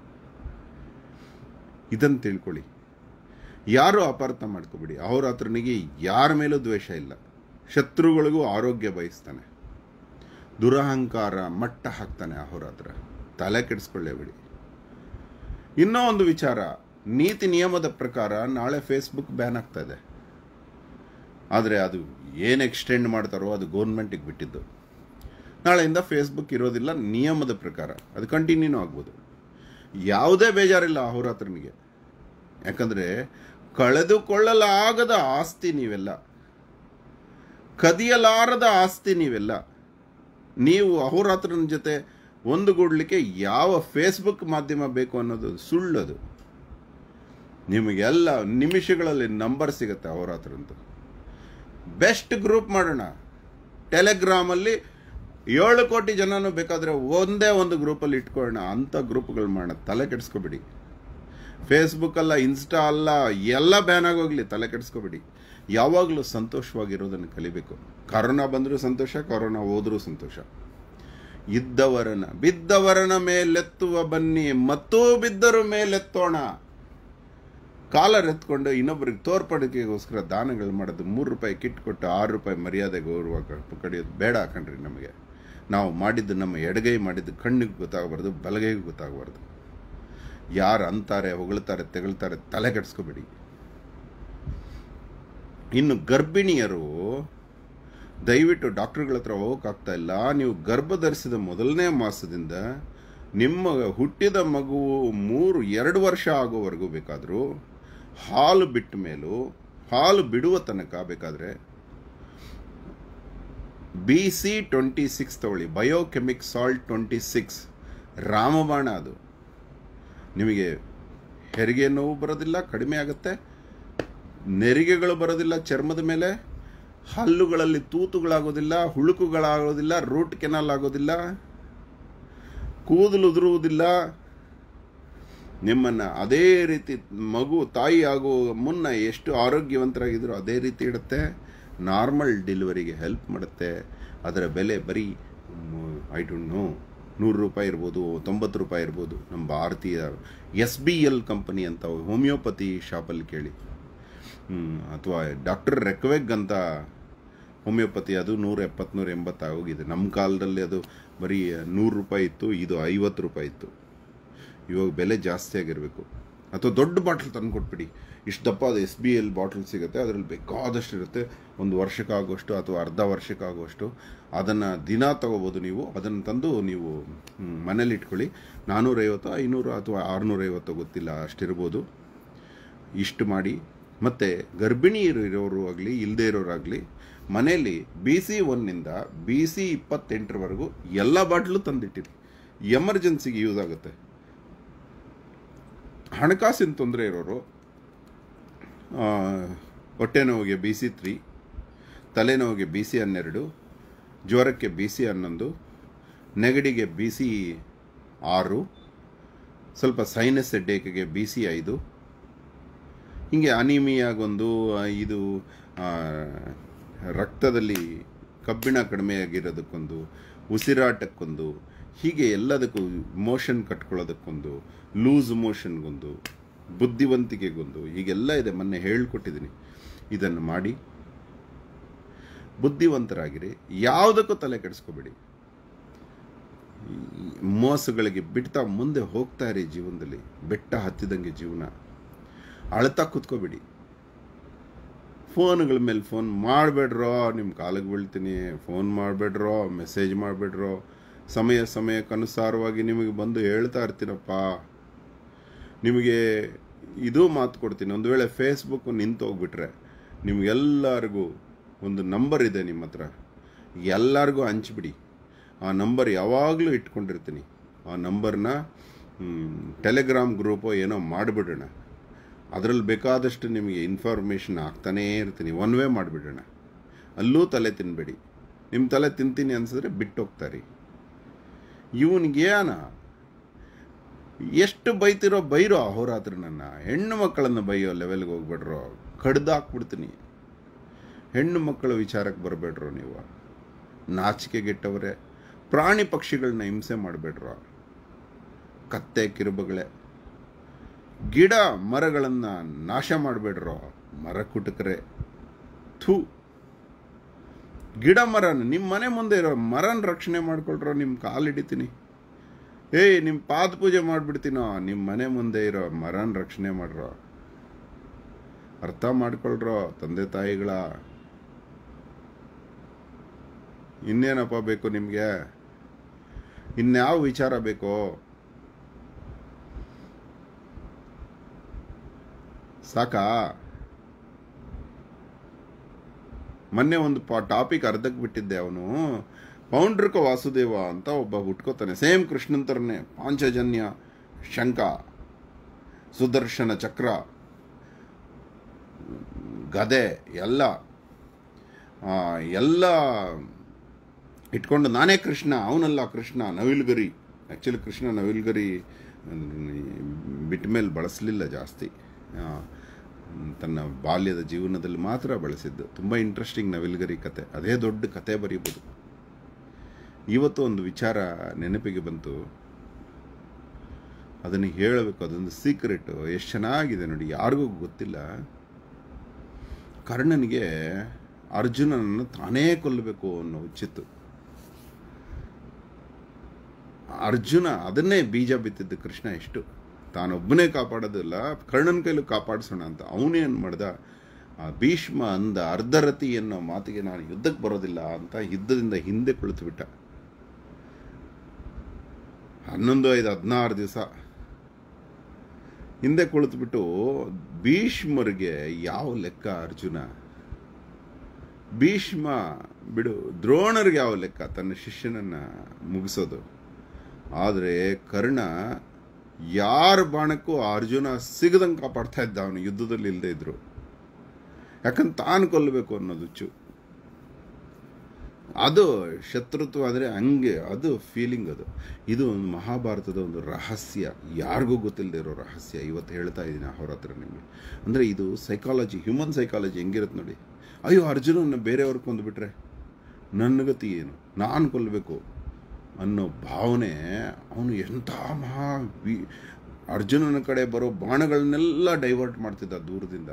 ಇದನ್ನು ತಿಳ್ಕೊಳ್ಳಿ ಯಾರು ಅಪಾರ್ಥ ಮಾಡ್ಕೋಬೇಡಿ ಅಹೋರಾತ್ರನಿಗೆ ಯಾರ ಮೇಲೂ ದ್ವೇಷ ಇಲ್ಲ ಶತ್ರುಗಳಿಗೂ ಆರೋಗ್ಯ ಬಯಸ್ತಾನೆ ದುರಹಂಕಾರ ಮಟ್ಟ ಹಾಕ್ತಾನೆ ಅಹೋರಾತ್ರ ತಲೆ ಕೆಡಿಸ್ಕೊಳ್ಳೇಬೇಡಿ ಇನ್ನೂ ಒಂದು ವಿಚಾರ ನೀತಿ ನಿಯಮದ ಪ್ರಕಾರ ನಾಳೆ ಫೇಸ್ಬುಕ್ ಬ್ಯಾನ್ ಆಗ್ತಾ ಇದೆ ಆದರೆ ಅದು ಏನು ಎಕ್ಸ್ಟೆಂಡ್ ಮಾಡ್ತಾರೋ ಅದು ಗೌರ್ಮೆಂಟಿಗೆ ಬಿಟ್ಟಿದ್ದು ನಾಳೆಯಿಂದ ಫೇಸ್ಬುಕ್ ಇರೋದಿಲ್ಲ ನಿಯಮದ ಪ್ರಕಾರ ಅದು ಕಂಟಿನ್ಯೂನೂ ಆಗ್ಬೋದು ಯಾವುದೇ ಬೇಜಾರಿಲ್ಲ ಅಹೋರಾತ್ರನಿಗೆ ಯಾಕಂದರೆ ಕಳೆದುಕೊಳ್ಳಲಾಗದ ಆಸ್ತಿ ನೀವೆಲ್ಲ ಕದಿಯಲಾರದ ಆಸ್ತಿ ನೀವೆಲ್ಲ ನೀವು ಅಹೋರಾತ್ರನ ಜೊತೆ ಒಂದುಗೂಡ್ಲಿಕ್ಕೆ ಯಾವ ಫೇಸ್ಬುಕ್ ಮಾಧ್ಯಮ ಬೇಕು ಅನ್ನೋದು ಸುಳ್ಳದು ನಿಮಗೆಲ್ಲ ನಿಮಿಷಗಳಲ್ಲಿ ನಂಬರ್ ಸಿಗುತ್ತೆ ಅಹೋರಾತ್ರಂದು ಬೆಸ್ಟ್ ಗ್ರೂಪ್ ಮಾಡೋಣ ಟೆಲಿಗ್ರಾಮಲ್ಲಿ ಏಳು ಕೋಟಿ ಜನನೂ ಬೇಕಾದರೆ ಒಂದೇ ಒಂದು ಗ್ರೂಪಲ್ಲಿ ಇಟ್ಕೊಳ್ಳೋಣ ಅಂಥ ಗ್ರೂಪ್ಗಳು ಮಾಡೋಣ ತಲೆ ಕೆಡಿಸ್ಕೊಬೇಡಿ ಫೇಸ್ಬುಕ್ ಅಲ್ಲ ಇನ್ಸ್ಟಾ ಅಲ್ಲ ಎಲ್ಲ ಬ್ಯಾನ್ ಆಗೋಗ್ಲಿ ತಲೆ ಕೆಡಿಸ್ಕೊಬೇಡಿ ಯಾವಾಗಲೂ ಸಂತೋಷವಾಗಿರೋದನ್ನು ಕಲಿಬೇಕು ಕರೋನಾ ಬಂದರೂ ಸಂತೋಷ ಕರೋನಾ ಹೋದರೂ ಸಂತೋಷ ಇದ್ದವರನ ಬಿದ್ದವರನ ಮೇಲೆತ್ತುವ ಬನ್ನಿ ಮತ್ತೂ ಬಿದ್ದರು ಮೇಲೆತ್ತೋಣ ಕಾಲರ್ ಎತ್ಕೊಂಡು ಇನ್ನೊಬ್ಬರಿಗೆ ತೋರ್ಪಡಿಕೆಗೋಸ್ಕರ ದಾನಗಳು ಮಾಡೋದು ಮೂರು ರೂಪಾಯಿ ಕಿಟ್ ಕೊಟ್ಟು ಆರು ರೂಪಾಯಿ ಮರ್ಯಾದೆ ಗೌರವ ಕ- ಕಡಿಯೋದು ಬೇಡ ಕಣ್ರಿ ನಮಗೆ ನಾವು ಮಾಡಿದ್ದು ನಮ್ಮ ಎಡಗೈ ಮಾಡಿದ್ದು ಕಣ್ಣಿಗೆ ಗೊತ್ತಾಗಬಾರ್ದು ಬಲಗೈಗೆ ಗೊತ್ತಾಗಬಾರ್ದು ಯಾರು ಅಂತಾರೆ ಹೊಗಳ್ತಾರೆ ತೆಗಳ್ತಾರೆ ತಲೆ ಕೆಡಿಸ್ಕೋಬೇಡಿ ಇನ್ನು ಗರ್ಭಿಣಿಯರು ದಯವಿಟ್ಟು ಡಾಕ್ಟರ್ಗಳ ಹತ್ರ ಹೋಗೋಕ್ಕಾಗ್ತಾ ಇಲ್ಲ ನೀವು ಗರ್ಭ ಧರಿಸಿದ ಮೊದಲನೇ ಮಾಸದಿಂದ ನಿಮ್ಮ ಹುಟ್ಟಿದ ಮಗು ಮೂರು ಎರಡು ವರ್ಷ ಆಗೋವರೆಗೂ ಬೇಕಾದರೂ ಹಾಲು ಬಿಟ್ಟ ಮೇಲೂ ಹಾಲು ಬಿಡುವ ತನಕ ಬೇಕಾದರೆ ಬಿ ಸಿ ಟ್ವೆಂಟಿ ಸಿಕ್ಸ್ ತಗೊಳ್ಳಿ ಬಯೋಕೆಮಿಕ್ ಸಾಲ್ಟ್ ಟ್ವೆಂಟಿ ಸಿಕ್ಸ್ ರಾಮಬಾಣ ಅದು ನಿಮಗೆ ಹೆರಿಗೆ ನೋವು ಬರೋದಿಲ್ಲ ಕಡಿಮೆ ಆಗುತ್ತೆ ನೆರಿಗೆಗಳು ಬರೋದಿಲ್ಲ ಚರ್ಮದ ಮೇಲೆ ಹಲ್ಲುಗಳಲ್ಲಿ ತೂತುಗಳಾಗೋದಿಲ್ಲ ಹುಳುಕುಗಳಾಗೋದಿಲ್ಲ ರೂಟ್ ಕೆನಾಲ್ ಆಗೋದಿಲ್ಲ ಕೂದಲು ಉದುರುವುದಿಲ್ಲ ನಿಮ್ಮನ್ನು ಅದೇ ರೀತಿ ಮಗು ತಾಯಿ ಆಗುವ ಮುನ್ನ ಎಷ್ಟು ಆರೋಗ್ಯವಂತರಾಗಿದ್ರು ಅದೇ ರೀತಿ ಇಡುತ್ತೆ ನಾರ್ಮಲ್ ಡೆಲಿವರಿಗೆ ಹೆಲ್ಪ್ ಮಾಡುತ್ತೆ ಅದರ ಬೆಲೆ ಬರೀ ಐ ಡೋಂಟ್ ನೋ ನೂರು ರೂಪಾಯಿ ಇರ್ಬೋದು ತೊಂಬತ್ತು ರೂಪಾಯಿ ಇರ್ಬೋದು ನಮ್ಮ ಭಾರತೀಯ ಎಸ್ ಬಿ ಎಲ್ ಕಂಪನಿ ಅಂತ ಹೋಮಿಯೋಪತಿ ಶಾಪಲ್ಲಿ ಕೇಳಿ ಅಥವಾ ಡಾಕ್ಟರ್ ರೆಕ್ವೆಗ್ ಅಂತ ಹೋಮಿಯೋಪತಿ ಅದು ನೂರ ಎಪ್ಪತ್ತು ನೂರ ಎಂಬತ್ತು ಹೋಗಿದೆ ನಮ್ಮ ಕಾಲದಲ್ಲಿ ಅದು ಬರೀ ನೂರು ರೂಪಾಯಿ ಇತ್ತು ಇದು ಐವತ್ತು ರೂಪಾಯಿ ಇತ್ತು ಇವಾಗ ಬೆಲೆ ಜಾಸ್ತಿ ಆಗಿರಬೇಕು ಅಥವಾ ದೊಡ್ಡ ಬಾಟ್ಲ್ ತಂದು ಕೊಟ್ಬಿಡಿ ಇಷ್ಟು ದಪ್ಪ ಅದು ಎಸ್ ಬಿ ಎಲ್ ಬಾಟ್ಲ್ ಸಿಗುತ್ತೆ ಅದರಲ್ಲಿ ಬೇಕಾದಷ್ಟು ಇರುತ್ತೆ ಒಂದು ವರ್ಷಕ್ಕಾಗುವಷ್ಟು ಅಥವಾ ಅರ್ಧ ವರ್ಷಕ್ಕಾಗುವಷ್ಟು ಅದನ್ನು ದಿನ ತಗೋಬೋದು ನೀವು ಅದನ್ನು ತಂದು ನೀವು ಹ್ಮ್, ಮನೇಲಿ ಇಟ್ಕೊಳ್ಳಿ ನಾನ್ನೂರೈವತ್ತು ಐನೂರು ಅಥವಾ ಆರುನೂರೈವತ್ತು ಗೊತ್ತಿಲ್ಲ ಅಷ್ಟಿರ್ಬೋದು ಇಷ್ಟು ಮಾಡಿ ಮತ್ತು ಗರ್ಭಿಣಿ ಇರೋರು ಆಗಲಿ ಇಲ್ಲದೇ ಇರೋರಾಗಲಿ ಮನೆಯಲ್ಲಿ ಬಿ ಸಿ ಒನ್ನಿಂದ ಬಿ ಸಿ ಇಪ್ಪತ್ತೆಂಟರವರೆಗೂ ಎಲ್ಲ ಬಾಟ್ಲು ತಂದಿಟ್ಟಿರಿ ಎಮರ್ಜೆನ್ಸಿಗೆ ಯೂಸ್ ಆಗುತ್ತೆ ಹಣಕಾಸಿನ ತೊಂದರೆ ಇರೋರು ಆ, ಹೊಟ್ಟೆ ನೋವಿಗೆ ಬಿ ಸಿ ತ್ರೀ ತಲೆನೋವಿಗೆ ಬಿ ಸಿ ಹನ್ನೆರಡು ಜ್ವರಕ್ಕೆ ಬಿ ಸಿ ಹನ್ನೊಂದು ನೆಗಡಿಗೆ ಬಿ ಸಿ ಆರು ಸ್ವಲ್ಪ ಸೈನಸ್ ಹೆಡ್ಡೇಕಿಗೆ ಬಿ ಸಿ ಐದು ಹೀಗೆ ಅನಿಮಿಯಾಗೊಂದು ಆ, ಇದು ಆ, ರಕ್ತದಲ್ಲಿ ಕಬ್ಬಿಣ ಕಡಿಮೆಯಾಗಿರೋದಕ್ಕೊಂದು ಉಸಿರಾಟಕ್ಕೊಂದು ಹೀಗೆ ಎಲ್ಲದಕ್ಕೂ ಮೋಷನ್ ಕಟ್ಕೊಳ್ಳೋದಕ್ಕೊಂದು ಲೂಸ್ ಮೋಷನ್ಗೊಂದು ಬುದ್ಧಿವಂತಿಕೆಗೊಂದು ಹೀಗೆಲ್ಲ ಇದೆ ಮೊನ್ನೆ ಹೇಳ್ಕೊಟ್ಟಿದ್ದೀನಿ ಇದನ್ನು ಮಾಡಿ ಬುದ್ಧಿವಂತರಾಗಿರಿ ಯಾವುದಕ್ಕೂ ತಲೆ ಕೆಡಿಸ್ಕೋಬೇಡಿ ಈ ಮೋಸಗಳಿಗೆ ಬಿಡ್ತಾ ಮುಂದೆ ಹೋಗ್ತಾ ಇರಿ ಜೀವನದಲ್ಲಿ ಬೆಟ್ಟ ಹತ್ತಿದಂಗೆ ಜೀವನ ಅಳ್ತಾ ಕೂತ್ಕೋಬೇಡಿ ಫೋನ್ಗಳ ಮೇಲೆ ಫೋನ್ ಮಾಡಬೇಡ್ರೋ ನಿಮ್ಮ ಕಾಲಿಗೆ ಬೀಳ್ತೀನಿ ಫೋನ್ ಮಾಡಬೇಡ್ರೋ ಮೆಸೇಜ್ ಮಾಡಬೇಡ್ರೋ ಸಮಯ ಸಮಯಕ್ಕನುಸಾರವಾಗಿ ನಿಮಗೆ ಬಂದು ಹೇಳ್ತಾ ಇರ್ತೀನಪ್ಪ ನಿಮಗೆ ಇದು ಮಾತು ಕೊಡ್ತೀನಿ ಒಂದು ವೇಳೆ ಫೇಸ್ಬುಕ್ ನಿಂತು ಹೋಗ್ಬಿಟ್ರೆ ನಿಮಗೆಲ್ಲರಿಗೂ ಒಂದು ನಂಬರ್ ಇದೆ ನಿಮ್ಮ ಹತ್ರ ಎಲ್ಲರಿಗೂ ಹಂಚ್ಬಿಡಿ ಆ ನಂಬರ್ ಯಾವಾಗಲೂ ಇಟ್ಕೊಂಡಿರ್ತೀನಿ ಆ ನಂಬರ್ನ ಟೆಲಿಗ್ರಾಮ್ ಗ್ರೂಪೋ ಏನೋ ಮಾಡಿಬಿಡೋಣ ಅದರಲ್ಲಿ ಬೇಕಾದಷ್ಟು ನಿಮಗೆ ಇನ್ಫಾರ್ಮೇಷನ್ ಆಗ್ತಾನೇ ಇರ್ತೀನಿ ಒನ್ ವೇ ಮಾಡಿಬಿಡೋಣ ಅಲ್ಲೂ ತಲೆ ತಿನ್ನಬೇಡಿ ನಿಮ್ಮ ತಲೆ ತಿಂತೀನಿ ಅನ್ಸಿದ್ರೆ ಬಿಟ್ಟು ಹೋಗ್ತಾರೆ ಇವನಿಗೆ ಏನ ಎಷ್ಟು ಬೈತಿರೋ ಬೈರೋ ಅಹೋರಾತ್ರ ನನ್ನ ಹೆಣ್ಣು ಮಕ್ಕಳನ್ನು ಬೈಯೋ ಲೆವೆಲ್ಗೆ ಹೋಗ್ಬೇಡ್ರೋ ಕಡ್ದಾಕ್ಬಿಡ್ತೀನಿ ಹೆಣ್ಣು ಮಕ್ಕಳ ವಿಚಾರಕ್ಕೆ ಬರಬೇಡ್ರೋ ನೀವು ನಾಚಿಕೆಗೆಟ್ಟವರೇ ಪ್ರಾಣಿ ಪಕ್ಷಿಗಳನ್ನ ಹಿಂಸೆ ಮಾಡಬೇಡ್ರೋ ಕತ್ತೆ ಕಿರುಬಗಳೇ ಗಿಡ ಮರಗಳನ್ನು ನಾಶ ಮಾಡಬೇಡ್ರೋ ಮರ ಕುಟುಕರೆ ಥೂ ಗಿಡ ಮರನ ನಿಮ್ಮ ಮನೆ ಮುಂದೆ ಇರೋ ಮರನ ರಕ್ಷಣೆ ಮಾಡ್ಕೊಳ್ರೋ ನಿಮ್ಮ ಕಾಲು ಹಿಡಿತೀನಿ ಏಯ್ ನಿಮ್ಮ ಪಾದ ಪೂಜೆ ಮಾಡಿಬಿಡ್ತೀನೋ ನಿಮ್ಮ ಮನೆ ಮುಂದೆ ಇರೋ ಮರನ ರಕ್ಷಣೆ ಮಾಡ್ರೋ ಅರ್ಥ ಮಾಡ್ಕೊಳ್ರೋ ತಂದೆ ತಾಯಿಗಳ ಇನ್ನೇನಪ್ಪ ಬೇಕು ನಿಮಗೆ ಇನ್ಯಾವ ವಿಚಾರ ಬೇಕೋ ಸಾಕಾ ಮೊನ್ನೆ ಒಂದು ಪಾ ಟಾಪಿಕ್ ಅರ್ಧಕ್ಕೆ ಬಿಟ್ಟಿದ್ದೆ ಅವನು ಪೌಂಡ್ರಕ ವಾಸುದೇವ ಅಂತ ಒಬ್ಬ ಹುಟ್ಕೋತಾನೆ ಸೇಮ್ ಕೃಷ್ಣನ್ ಥರನೇ ಪಾಂಚಜನ್ಯ ಶಂಕ ಸುದರ್ಶನ ಚಕ್ರ ಗದೆ ಎಲ್ಲ ಆ, ಎಲ್ಲ ಇಟ್ಕೊಂಡು ನಾನೇ ಕೃಷ್ಣ ಅವನಲ್ಲ ಕೃಷ್ಣ ನವಿಲ್ಗರಿ ಆ್ಯಕ್ಚುಲಿ ಕೃಷ್ಣ ನವಿಲ್ಗರಿ ಬಿಟ್ಟ ಮೇಲೆ ಬಳಸಲಿಲ್ಲ ಜಾಸ್ತಿ ಆ, ತನ್ನ ಬಾಲ್ಯದ ಜೀವನದಲ್ಲಿ ಮಾತ್ರ ಬಳಸಿದ್ದು ತುಂಬ ಇಂಟ್ರೆಸ್ಟಿಂಗ್ ನವಿಲ್ಗರಿ ಕತೆ ಅದೇ ದೊಡ್ಡ ಕತೆ ಬರೀಬೋದು ಇವತ್ತು ಒಂದು ವಿಚಾರ ನೆನಪಿಗೆ ಬಂತು ಅದನ್ನು ಹೇಳಬೇಕು ಅದೊಂದು ಸೀಕ್ರೆಟ್ ಎಷ್ಟು ಚೆನ್ನಾಗಿದೆ ನೋಡಿ ಯಾರಿಗೂ ಗೊತ್ತಿಲ್ಲ ಕರ್ಣನಿಗೆ ಅರ್ಜುನನನ್ನು ತಾನೇ ಕೊಲ್ಲಬೇಕು ಅನ್ನೋ ಹುಚ್ಚಿತ್ತು ಅರ್ಜುನ ಅದನ್ನೇ ಬೀಜ ಬಿತ್ತಿದ್ದು ಕೃಷ್ಣ ಎಷ್ಟು ತಾನೊಬ್ಬನೇ ಕಾಪಾಡೋದಿಲ್ಲ ಕರ್ಣನ ಕೈಲೂ ಕಾಪಾಡಿಸೋಣ ಅಂತ ಅವನೇನು ಮಾಡ್ದ ಆ ಭೀಷ್ಮ ಅಂದ ಅರ್ಧರತಿ ಅನ್ನೋ ಮಾತಿಗೆ ನಾನು ಯುದ್ಧಕ್ಕೆ ಬರೋದಿಲ್ಲ ಅಂತ ಯುದ್ಧದಿಂದ ಹಿಂದೆ ಕುಳಿತುಬಿಟ್ಟ ಹನ್ನೊಂದು ಐದು ಹದಿನಾರು ದಿವಸ ಹಿಂದೆ ಕುಳಿತುಬಿಟ್ಟು ಭೀಷ್ಮರಿಗೆ ಯಾವ ಲೆಕ್ಕ ಅರ್ಜುನ ಭೀಷ್ಮ ಬಿಡು ದ್ರೋಣರಿಗೆ ಯಾವ ಲೆಕ್ಕ ತನ್ನ ಶಿಷ್ಯನನ್ನ ಮುಗಿಸೋದು ಆದರೆ ಕರ್ಣ ಯಾರ ಬಾಣಕ್ಕೂ ಆ ಅರ್ಜುನ ಸಿಗದಂಗೆ ಕಾಪಾಡ್ತಾ ಇದ್ದ ಅವನು ಯುದ್ಧದಲ್ಲಿ ಇಲ್ಲದೆ ಇದ್ರು ಯಾಕಂದ್ರೆ ತಾನು ಕೊಲ್ಲಬೇಕು ಅನ್ನೋದು ಹುಚ್ಚು ಅದು ಶತ್ರುತ್ವ ಅಂದರೆ ಹಂಗೆ ಅದು ಫೀಲಿಂಗ್ ಅದು ಇದು ಒಂದು ಮಹಾಭಾರತದ ಒಂದು ರಹಸ್ಯ ಯಾರಿಗೂ ಗೊತ್ತಿಲ್ಲದೆ ಇರೋ ರಹಸ್ಯ ಇವತ್ತು ಹೇಳ್ತಾ ಇದ್ದೀನಿ ಅವ್ರ ಹತ್ರ ನಿಮಗೆ ಅಂದರೆ ಇದು ಸೈಕಾಲಜಿ ಹ್ಯೂಮನ್ ಸೈಕಾಲಜಿ ಹೆಂಗಿರುತ್ತೆ ನೋಡಿ ಅಯ್ಯೋ ಅರ್ಜುನನ್ನ ಬೇರೆಯವ್ರು ಕೊಂದುಬಿಟ್ರೆ ನನ್ನ ಗತಿ ಏನು ನಾನು ಕೊಲ್ಲಬೇಕು ಅನ್ನೋ ಭಾವನೆ ಅವನು ಎಂಥ ಮಹಾ ವಿ ಅರ್ಜುನನ ಕಡೆ ಬರೋ ಬಾಣಗಳನ್ನೆಲ್ಲ ಡೈವರ್ಟ್ ಮಾಡ್ತಿದ್ದ ದೂರದಿಂದ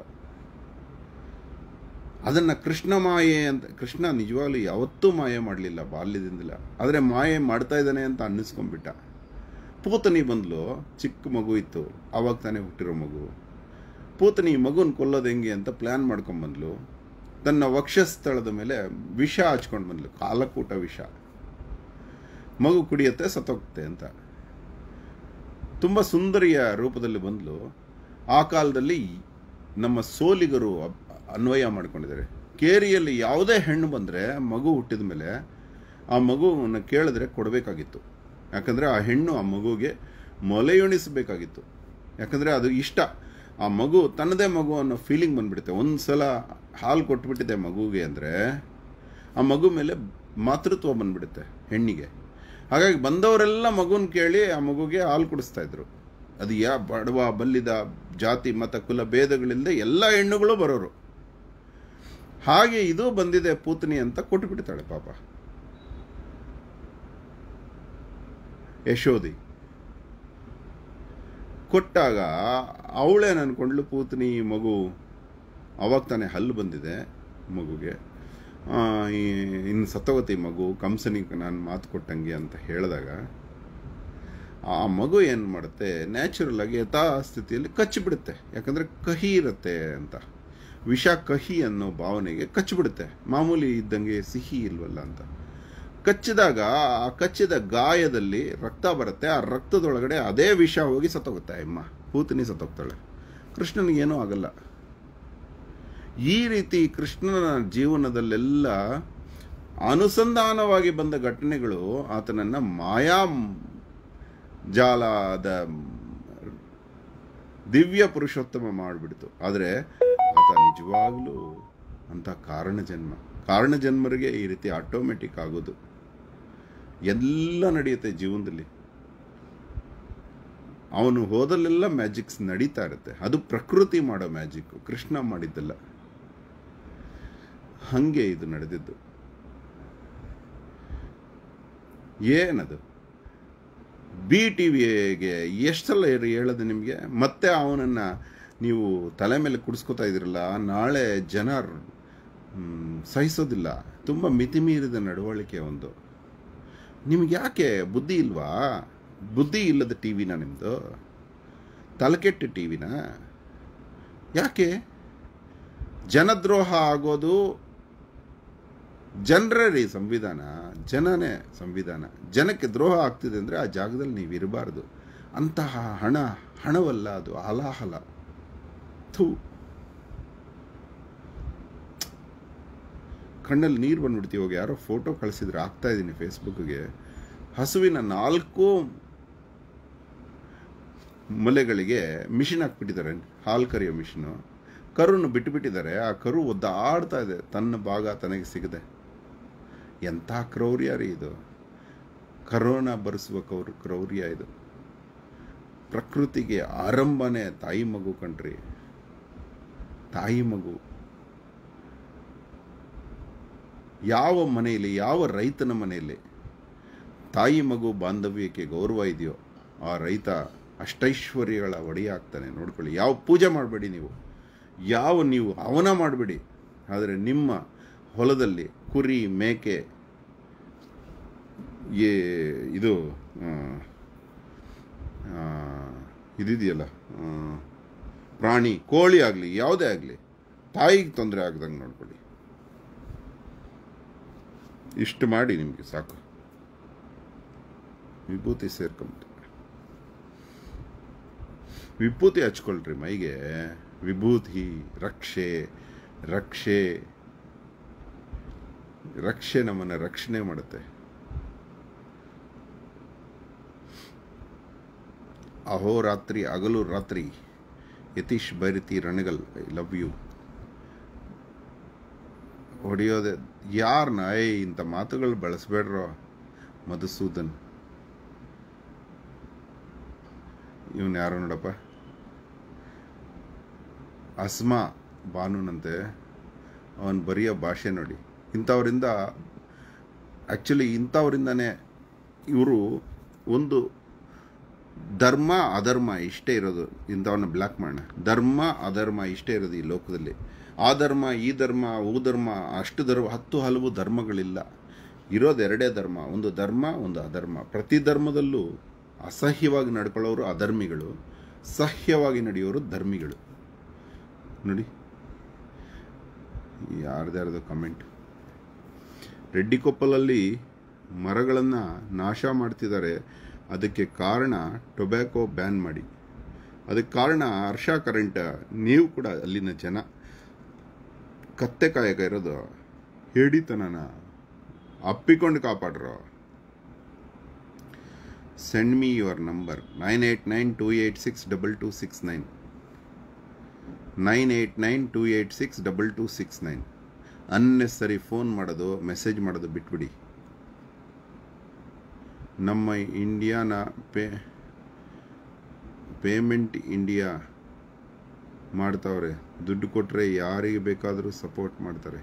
ಅದನ್ನು ಕೃಷ್ಣ ಮಾಯೆ ಅಂತ ಕೃಷ್ಣ ನಿಜವಾಗ್ಲೂ ಯಾವತ್ತೂ ಮಾಯೆ ಮಾಡಲಿಲ್ಲ ಬಾಲ್ಯದಿಂದಲ ಆದರೆ ಮಾಯೆ ಮಾಡ್ತಾ ಇದ್ದಾನೆ ಅಂತ ಅನ್ನಿಸ್ಕೊಂಡ್ಬಿಟ್ಟ ಪೂತನಿ ಬಂದ್ಲು ಚಿಕ್ಕ ಮಗು ಇತ್ತು ಆವಾಗ ತಾನೇ ಹುಟ್ಟಿರೋ ಮಗು ಪೂತನಿ ಮಗುನ ಕೊಲ್ಲೋದು ಹೆಂಗೆ ಅಂತ ಪ್ಲ್ಯಾನ್ ಮಾಡ್ಕೊಂಬಂದ್ಲು ತನ್ನ ವಕ್ಷಸ್ಥಳದ ಮೇಲೆ ವಿಷ ಹಚ್ಕೊಂಡು ಬಂದ್ಲು ಕಾಲಕೂಟ ವಿಷ ಮಗು ಕುಡಿಯುತ್ತೆ ಸತ್ತೋಗುತ್ತೆ ಅಂತ ತುಂಬ ಸುಂದರಿಯ ರೂಪದಲ್ಲಿ ಬಂದ್ಲು ಆ ಕಾಲದಲ್ಲಿ ನಮ್ಮ ಸೋಲಿಗರು ಅಬ್- ಅನ್ವಯ ಮಾಡ್ಕೊಂಡಿದ್ದಾರೆ ಕೇರಿಯಲ್ಲಿ ಯಾವುದೇ ಹೆಣ್ಣು ಬಂದರೆ ಮಗು ಹುಟ್ಟಿದ ಮೇಲೆ ಆ ಮಗುವನ್ನು ಕೇಳಿದ್ರೆ ಕೊಡಬೇಕಾಗಿತ್ತು ಯಾಕಂದರೆ ಆ ಹೆಣ್ಣು ಆ ಮಗುಗೆ ಮೊಲೆಯುಣಿಸಬೇಕಾಗಿತ್ತು ಯಾಕಂದರೆ ಅದು ಇಷ್ಟ ಆ ಮಗು ತನ್ನದೇ ಮಗು ಅನ್ನೋ ಫೀಲಿಂಗ್ ಬಂದ್ಬಿಡುತ್ತೆ ಒಂದು ಸಲ ಹಾಲು ಕೊಟ್ಬಿಟ್ಟಿದೆ ಮಗುಗೆ ಅಂದರೆ ಆ ಮಗು ಮೇಲೆ ಮಾತೃತ್ವ ಬಂದ್ಬಿಡುತ್ತೆ ಹೆಣ್ಣಿಗೆ ಹಾಗಾಗಿ ಬಂದವರೆಲ್ಲ ಮಗುನ ಕೇಳಿ ಆ ಮಗುಗೆ ಹಾಲು ಕುಡಿಸ್ತಾ ಇದ್ರು ಅದು ಯಾ ಬಡವ ಬಲ್ಲಿದ ಜಾತಿ ಮತ ಕುಲ ಭೇದಗಳಿಲ್ಲದೆ ಎಲ್ಲ ಹೆಣ್ಣುಗಳು ಬರೋರು ಹಾಗೆ ಇದು ಬಂದಿದೆ ಪೂತನಿ ಅಂತ ಕೊಟ್ಟು ಬಿಡ್ತಾಳೆ ಪಾಪ ಯಶೋದಿ ಕೊಟ್ಟಾಗ ಅವಳೇನು ಅನ್ಕೊಂಡ್ಲು ಪೂತನಿ ಈ ಮಗು ಅವಾಗ ತಾನೇ ಹಲ್ಲು ಬಂದಿದೆ ಮಗುಗೆ ಆ, ಈ- ಇನ್ನು ಸತ್ತೋಗತಿ ಮಗು ಕಂಸನಿಗೆ ನಾನು ಮಾತು ಕೊಟ್ಟಂಗೆ ಅಂತ ಹೇಳಿದಾಗ ಆ ಮಗು ಏನು ಮಾಡುತ್ತೆ ನ್ಯಾಚುರಲ್ ಆಗಿ ಯಥಾಸ್ಥಿತಿಯಲ್ಲಿ ಕಚ್ಚಿಬಿಡುತ್ತೆ ಯಾಕಂದರೆ ಕಹಿ ಇರುತ್ತೆ ಅಂತ ವಿಷ ಕಹಿ ಅನ್ನೋ ಭಾವನೆಗೆ ಕಚ್ಚಿಬಿಡುತ್ತೆ ಮಾಮೂಲಿ ಇದ್ದಂಗೆ ಸಿಹಿ ಇಲ್ವಲ್ಲ ಅಂತ ಕಚ್ಚಿದಾಗ ಆ ಕಚ್ಚಿದ ಗಾಯದಲ್ಲಿ ರಕ್ತ ಬರುತ್ತೆ ಆ ರಕ್ತದೊಳಗಡೆ ಅದೇ ವಿಷ ಹೋಗಿ ಸತ್ತೋಗುತ್ತೆ ಅಮ್ಮ ಪೂತನಿ ಸತ್ತೋಗ್ತಾಳೆ ಕೃಷ್ಣನಿಗೇನೂ ಆಗಲ್ಲ ಈ ರೀತಿ ಕೃಷ್ಣನ ಜೀವನದಲ್ಲೆಲ್ಲ ಅನುಸಂಧಾನವಾಗಿ ಬಂದ ಘಟನೆಗಳು ಆತನನ್ನ ಮಾಯಾ ಜಾಲದ ದಿವ್ಯ ಪುರುಷೋತ್ತಮ ಮಾಡಿಬಿಡ್ತು ಆದರೆ ಆತ ನಿಜವಾಗ್ಲೂ ಅಂತ ಕಾರಣ ಜನ್ಮ ಕಾರಣ ಜನ್ಮರಿಗೆ ಈ ರೀತಿ ಆಟೋಮೆಟಿಕ್ ಆಗೋದು ಎಲ್ಲ ನಡೆಯುತ್ತೆ ಜೀವನದಲ್ಲಿ ಅವನು ಹೋದಲ್ಲೆಲ್ಲ ಮ್ಯಾಜಿಕ್ಸ್ ನಡೀತಾ ಇರುತ್ತೆ ಅದು ಪ್ರಕೃತಿ ಮಾಡೋ ಮ್ಯಾಜಿಕ್ ಕೃಷ್ಣ ಮಾಡಿದ್ದಲ್ಲ ಹಂಗೆ ಇದು ನಡೆದಿದ್ದು ಏನದು ಬಿ ಟಿ ವಿಗೆ ಎಷ್ಟು ಸಲ ಹೇಳಿ- ಹೇಳೋದು ನಿಮಗೆ ಮತ್ತೆ ಅವನನ್ನು ನೀವು ತಲೆ ಮೇಲೆ ಕುಡಿಸ್ಕೊತಾ ಇದ್ದೀರಲ್ಲ ನಾಳೆ ಜನ ಮ್, ಸಹಿಸೋದಿಲ್ಲ ತುಂಬ ಮಿತಿಮೀರಿದ ನಡವಳಿಕೆ ಒಂದು ನಿಮ್ಗೆ ಯಾಕೆ ಬುದ್ಧಿ ಇಲ್ವಾ ಬುದ್ಧಿ ಇಲ್ಲದ ಟಿ ವಿನ ನಿಮ್ಮದು ತಲೆಕೆಟ್ಟ ಟಿ ವಿನ ಯಾಕೆ ಜನದ್ರೋಹ ಆಗೋದು ಜನರೇ ರೀ ಸಂವಿಧಾನ ಜನನೇ ಸಂವಿಧಾನ ಜನಕ್ಕೆ ದ್ರೋಹ ಆಗ್ತಿದೆ ಅಂದರೆ ಆ ಜಾಗದಲ್ಲಿ ನೀವು ಇರಬಾರ್ದು ಅಂತಹ ಹಣ ಹಣವಲ್ಲ ಅದು ಹಲಾಹಲ ಥೂ ಕಣ್ಣಲ್ಲಿ ನೀರು ಬಂದ್ಬಿಡ್ತೀವಿ ಹೋಗಿ ಯಾರೋ ಫೋಟೋ ಕಳಿಸಿದ್ರೆ ಹಾಕ್ತಾ ಇದ್ದೀನಿ ಫೇಸ್ಬುಕ್ಗೆ ಹಸುವಿನ ನಾಲ್ಕು ಮೊಲೆಗಳಿಗೆ ಮಿಷಿನ್ ಹಾಕ್ಬಿಟ್ಟಿದ್ದಾರೆ ಹಾಲು ಕರಿಯೋ ಮಿಷಿನು ಕರುನ್ನು ಬಿಟ್ಟುಬಿಟ್ಟಿದ್ದಾರೆ ಆ ಕರು ಒದ್ದಾಡ್ತಾ ಇದೆ ತನ್ನ ಭಾಗ ತನಗೆ ಸಿಗದೆ ಎಂಥ ಕ್ರೌರ್ಯ ರೀ ಇದು ಕರೋನಾ ಬರೆಸುವ ಕೌರ್ ಕ್ರೌರ್ಯ ಇದು ಪ್ರಕೃತಿಗೆ ಆರಂಭನೇ ತಾಯಿ ಮಗು ಕಣ್ರಿ ತಾಯಿ ಮಗು ಯಾವ ಮನೆಯಲ್ಲಿ ಯಾವ ರೈತನ ಮನೆಯಲ್ಲಿ ತಾಯಿ ಮಗು ಬಾಂಧವ್ಯಕ್ಕೆ ಗೌರವ ಇದೆಯೋ ಆ ರೈತ ಅಷ್ಟೈಶ್ವರ್ಯಗಳ ಒಡೆಯ ಆಗ್ತಾನೆ ನೋಡ್ಕೊಳ್ಳಿ ಯಾವ ಪೂಜೆ ಮಾಡಬೇಡಿ ನೀವು ಯಾವ ನೀವು ಅವನ ಮಾಡಬೇಡಿ ಆದರೆ ನಿಮ್ಮ ಹೊಲದಲ್ಲಿ ಕುರಿ ಮೇಕೆ ಏ ಇದು ಆ, ಆ, ಇದಿದೆಯಲ್ಲ ಆ, ಪ್ರಾಣಿ ಕೋಳಿ ಆಗಲಿ ಯಾವುದೇ ಆಗಲಿ ತಾಯಿಗೆ ತೊಂದರೆ ಆಗ್ದಂಗೆ ನೋಡ್ಕೊಳ್ಳಿ ಇಷ್ಟು ಮಾಡಿ ನಿಮಗೆ ಸಾಕು ವಿಭೂತಿ ಸೇರ್ಕೊಂಬಿಟ್ಟು ವಿಭೂತಿ ಹಚ್ಕೊಳ್ರಿ ಮೈಗೆ ವಿಭೂತಿ ರಕ್ಷೆ ರಕ್ಷೆ ರಕ್ಷೆ ನಮ್ಮನ್ನ ರಕ್ಷಣೆ ಮಾಡುತ್ತೆ ಅಹೋರಾತ್ರಿ ಹಗಲು ರಾತ್ರಿ Yatish Byrathi Ranagal I love you ಹೊಡೆಯೋದೆ ಯಾರನ್ನ ಏ ಇಂಥ ಮಾತುಗಳು ಬಳಸ್ಬೇಡ್ರೋ ಮಧುಸೂದನ್ ಇವನ್ ಯಾರು ನೋಡಪ್ಪ ಅಸ್ಮಾ ಬಾನುನಂತೆ ಅವನು ಬರೆಯೋ ಭಾಷೆ ನೋಡಿ ಇಂಥವರಿಂದ ಆ್ಯಕ್ಚುಲಿ ಇಂಥವರಿಂದನೇ ಇವರು ಒಂದು ಧರ್ಮ ಅಧರ್ಮ ಇಷ್ಟೇ ಇರೋದು ಇಂಥವನ್ನ ಬ್ಲ್ಯಾಕ್ ಮಾಡೋಣ ಧರ್ಮ ಅಧರ್ಮ ಇಷ್ಟೇ ಇರೋದು ಈ ಲೋಕದಲ್ಲಿ ಆ ಧರ್ಮ ಈ ಧರ್ಮ ಊ ಧರ್ಮ ಅಷ್ಟು ಧರ್ಮ ಹತ್ತು ಹಲವು ಧರ್ಮಗಳಿಲ್ಲ ಇರೋದು ಎರಡೇ ಧರ್ಮ ಒಂದು ಧರ್ಮ ಒಂದು ಅಧರ್ಮ ಪ್ರತಿ ಧರ್ಮದಲ್ಲೂ ಅಸಹ್ಯವಾಗಿ ನಡ್ಕೊಳ್ಳೋರು ಅಧರ್ಮಿಗಳು ಸಹ್ಯವಾಗಿ ನಡೆಯೋರು ಧರ್ಮಿಗಳು ನೋಡಿ ಯಾರ್ದ್ಯಾರ್ದು ಕಮೆಂಟ್ ರೆಡ್ಡಿಕೊಪ್ಪಲಲ್ಲಿ ಮರಗಳನ್ನು ನಾಶ ಮಾಡ್ತಿದ್ದಾರೆ ಅದಕ್ಕೆ ಕಾರಣ ಟೊಬ್ಯಾಕೋ ಬ್ಯಾನ್ ಮಾಡಿ ಅದಕ್ಕೆ ಕಾರಣ ಹರ್ಷ ಕರೆಂಟ್ ನೀವು ಕೂಡ ಅಲ್ಲಿನ ಜನ ಕತ್ತೆ ಕಾಯಕ ಇರೋದು ಹೇಡಿತನನ ಅಪ್ಪಿಕೊಂಡು ಕಾಪಾಡ್ರೋ send me your number nine eight nine two eight six double two six nine nine eight nine two eight six double two six nine unnecessary phone ಮಾಡೋದು ಮೆಸೇಜ್ ಮಾಡೋದು ಬಿಟ್ಬಿಡಿ ನಮ್ಮ ಇಂಡಿಯಾನ ಪೇ ಪೇಮೆಂಟ್ ಇಂಡಿಯಾ ಮಾಡ್ತಾವ್ರೆ ದುಡ್ಡು ಕೊಟ್ಟರೆ ಯಾರಿಗೆ ಬೇಕಾದರೂ ಸಪೋರ್ಟ್ ಮಾಡ್ತಾರೆ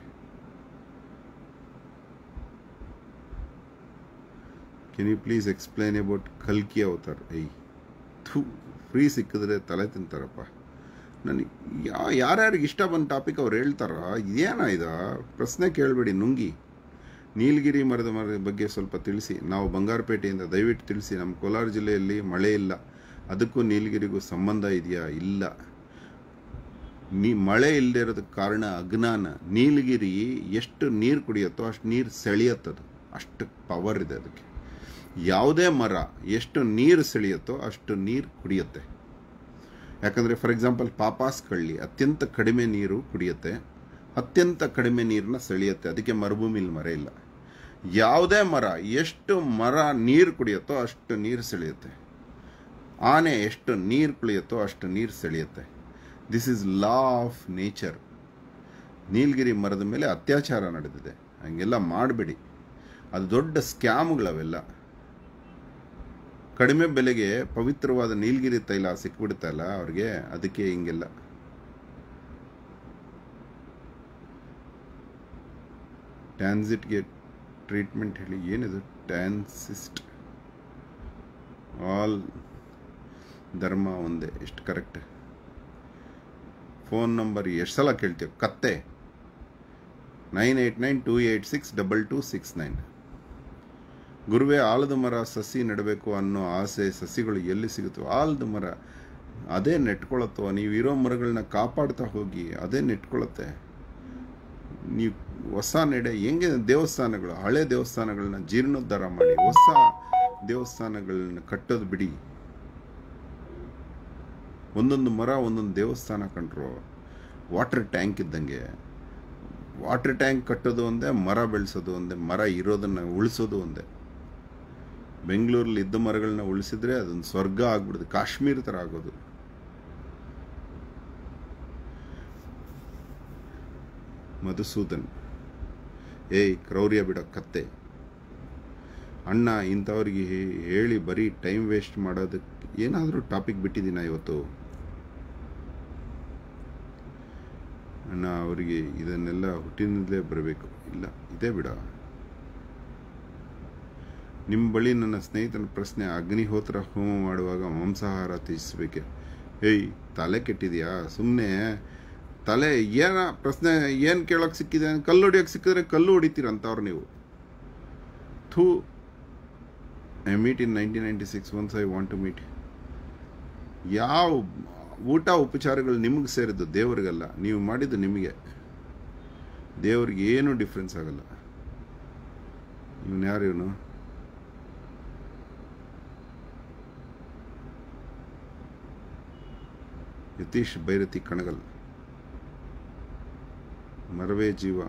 can you please explain about ಕಲ್ಕಿ ಅವತಾರ್ ಐ ಥೂ ಫ್ರೀ ಸಿಕ್ಕಿದ್ರೆ ತಲೆ ತಿಂತಾರಪ್ಪ ನನಗೆ ಯಾ ಯಾರ್ಯಾರಿಗೆ ಇಷ್ಟ ಬಂದ ಟಾಪಿಕ್ ಅವ್ರು ಹೇಳ್ತಾರ ಇದೇನ ಇದು ಪ್ರಶ್ನೆ ಕೇಳಬೇಡಿ ನುಂಗಿ ನೀಲಗಿರಿ ಮರದ ಮರದ ಬಗ್ಗೆ ಸ್ವಲ್ಪ ತಿಳಿಸಿ ನಾವು ಬಂಗಾರಪೇಟೆಯಿಂದ ದಯವಿಟ್ಟು ತಿಳಿಸಿ ನಮ್ಮ ಕೋಲಾರ ಜಿಲ್ಲೆಯಲ್ಲಿ ಮಳೆ ಇಲ್ಲ ಅದಕ್ಕೂ ನೀಲಗಿರಿಗೂ ಸಂಬಂಧ ಇದೆಯಾ ಇಲ್ಲ ನೀ ಮಳೆ ಇಲ್ಲದೆ ಇರೋದಕ್ಕೆ ಕಾರಣ ಅಜ್ಞಾನ ನೀಲಗಿರಿ ಎಷ್ಟು ನೀರು ಕುಡಿಯುತ್ತೋ ಅಷ್ಟು ನೀರು ಸೆಳೆಯುತ್ತದು ಅಷ್ಟು ಪವರ್ ಇದೆ ಅದಕ್ಕೆ ಯಾವುದೇ ಮರ ಎಷ್ಟು ನೀರು ಸೆಳೆಯುತ್ತೋ ಅಷ್ಟು ನೀರು ಕುಡಿಯುತ್ತೆ ಯಾಕಂದರೆ ಫಾರ್ ಎಕ್ಸಾಂಪಲ್ ಪಾಪಾಸ್ ಕಳ್ಳಿ ಅತ್ಯಂತ ಕಡಿಮೆ ನೀರು ಕುಡಿಯುತ್ತೆ ಅತ್ಯಂತ ಕಡಿಮೆ ನೀರನ್ನ ಸೆಳೆಯುತ್ತೆ ಅದಕ್ಕೆ ಮರುಭೂಮಿಲಿ ಮರ ಇಲ್ಲ ಯಾವುದೇ ಮರ ಎಷ್ಟು ಮರ ನೀರು ಕುಡಿಯುತ್ತೋ ಅಷ್ಟು ನೀರು ಸೆಳೆಯುತ್ತೆ ಆನೆ ಎಷ್ಟು ನೀರು ಕುಡಿಯುತ್ತೋ ಅಷ್ಟು ನೀರು ಸೆಳೆಯುತ್ತೆ this is law of nature ನೀಲಗಿರಿ ಮರದ ಮೇಲೆ ಅತ್ಯಾಚಾರ ನಡೆದಿದೆ ಹಂಗೆಲ್ಲ ಮಾಡಬೇಡಿ ಅದು ದೊಡ್ಡ ಸ್ಕ್ಯಾಮ್ಗಳವೆಲ್ಲ ಕಡಿಮೆ ಬೆಲೆಗೆ ಪವಿತ್ರವಾದ ನೀಲಗಿರಿ ತೈಲ ಸಿಕ್ಬಿಡುತ್ತಲ್ಲ ಅವ್ರಿಗೆ ಅದಕ್ಕೆ ಹಿಂಗೆಲ್ಲ ಟ್ಯಾನ್ಸಿಟ್ಗೆ ಟ್ರೀಟ್ಮೆಂಟ್ ಹೇಳಿ ಏನಿದು ಟ್ಯಾನ್ಸಿಸ್ಟ್ ಆಲ್ ಧರ್ಮ ಒಂದೇ ಎಷ್ಟು ಕರೆಕ್ಟ್ ಫೋನ್ ನಂಬರ್ ಎಷ್ಟು ಸಲ ಕೇಳ್ತೀವಿ ಕತ್ತೆ nine eight nine two eight six double two six nine ಗುರುವೇ ಆಲದ ಮರ ಸಸಿ ನೆಡಬೇಕು ಅನ್ನೋ ಆಸೆ ಸಸಿಗಳು ಎಲ್ಲಿ ಸಿಗುತ್ತೋ ಆಲದ ಮರ ಅದೇ ನೆಟ್ಕೊಳತ್ತೋ ನೀವು ಇರೋ ಮರಗಳನ್ನ ಕಾಪಾಡ್ತಾ ಹೋಗಿ ಅದೇ ನೆಟ್ಕೊಳತ್ತೆ ನೀವು ಹೊಸ ನೆಡೆ ಹೆಂಗೆ ದೇವಸ್ಥಾನಗಳು ಹಳೆ ದೇವಸ್ಥಾನಗಳನ್ನ ಜೀರ್ಣೋದ್ಧಾರ ಮಾಡಿ ಹೊಸ ದೇವಸ್ಥಾನಗಳನ್ನ ಕಟ್ಟೋದು ಬಿಡಿ ಒಂದೊಂದು ಮರ ಒಂದೊಂದು ದೇವಸ್ಥಾನ ಕಂಡ್ರು ವಾಟರ್ ಟ್ಯಾಂಕ್ ಇದ್ದಂಗೆ ವಾಟರ್ ಟ್ಯಾಂಕ್ ಕಟ್ಟೋದು ಒಂದೇ ಮರ ಬೆಳೆಸೋದು ಒಂದೇ ಮರ ಇರೋದನ್ನ ಉಳಿಸೋದು ಒಂದೇ ಬೆಂಗಳೂರಲ್ಲಿ ಇದ್ದ ಮರಗಳನ್ನ ಉಳಿಸಿದ್ರೆ ಅದೊಂದು ಸ್ವರ್ಗ ಆಗ್ಬಿಡುದು ಕಾಶ್ಮೀರ ಥರ ಆಗೋದು ಮಧುಸೂದನ್ ಏಯ್ ಕ್ರೌರ್ಯ ಬಿಡೋ ಕತ್ತೆ ಅಣ್ಣ ಇಂಥವ್ರಿಗೆ ಹೇಳಿ ಬರೀ ಟೈಮ್ ವೇಸ್ಟ್ ಮಾಡೋದಕ್ಕೆ ಏನಾದರೂ ಟಾಪಿಕ್ ಬಿಟ್ಟಿದ್ದೀನ ಇವತ್ತು ಅಣ್ಣ ಅವರಿಗೆ ಇದನ್ನೆಲ್ಲ ಹುಟ್ಟಿನಿಂದಲೇ ಬರಬೇಕು ಇಲ್ಲ ಇದೇ ಬಿಡ ನಿಮ್ಮ ಬಳಿ ನನ್ನ ಸ್ನೇಹಿತನ ಪ್ರಶ್ನೆ ಅಗ್ನಿಹೋತ್ರ ಹೋಮ ಮಾಡುವಾಗ ಮಾಂಸಾಹಾರ ತ್ಯಜಿಸಬೇಕೆ ಏಯ್ ತಲೆ ಕೆಟ್ಟಿದ್ಯಾ ಸುಮ್ಮನೆ ತಲೆ ಏನ ಪ್ರಶ್ನೆ ಏನು ಕೇಳೋಕೆ ಸಿಕ್ಕಿದೆ ಕಲ್ಲು ಹೊಡಿಯೋಕೆ ಸಿಕ್ಕಿದ್ರೆ ಕಲ್ಲು ಹೊಡಿತೀರಂತವ್ರು ನೀವು ಥೂ I meet in nineteen ninety six once I want to meet ಯಾವ ಊಟ ಉಪಚಾರಗಳು ನಿಮಗೆ ಸೇರಿದ್ದು ದೇವರಿಗಲ್ಲ ನೀವು ಮಾಡಿದ್ದು ನಿಮಗೆ ದೇವ್ರಿಗೆ ಏನೂ ಡಿಫ್ರೆನ್ಸ್ ಆಗಲ್ಲ ಇವನು ಯಾರು ಇವನು ಯತೀಶ್ ಭೈರತಿ ಕಣಗಲ್ ಮರವೇ ಜೀವ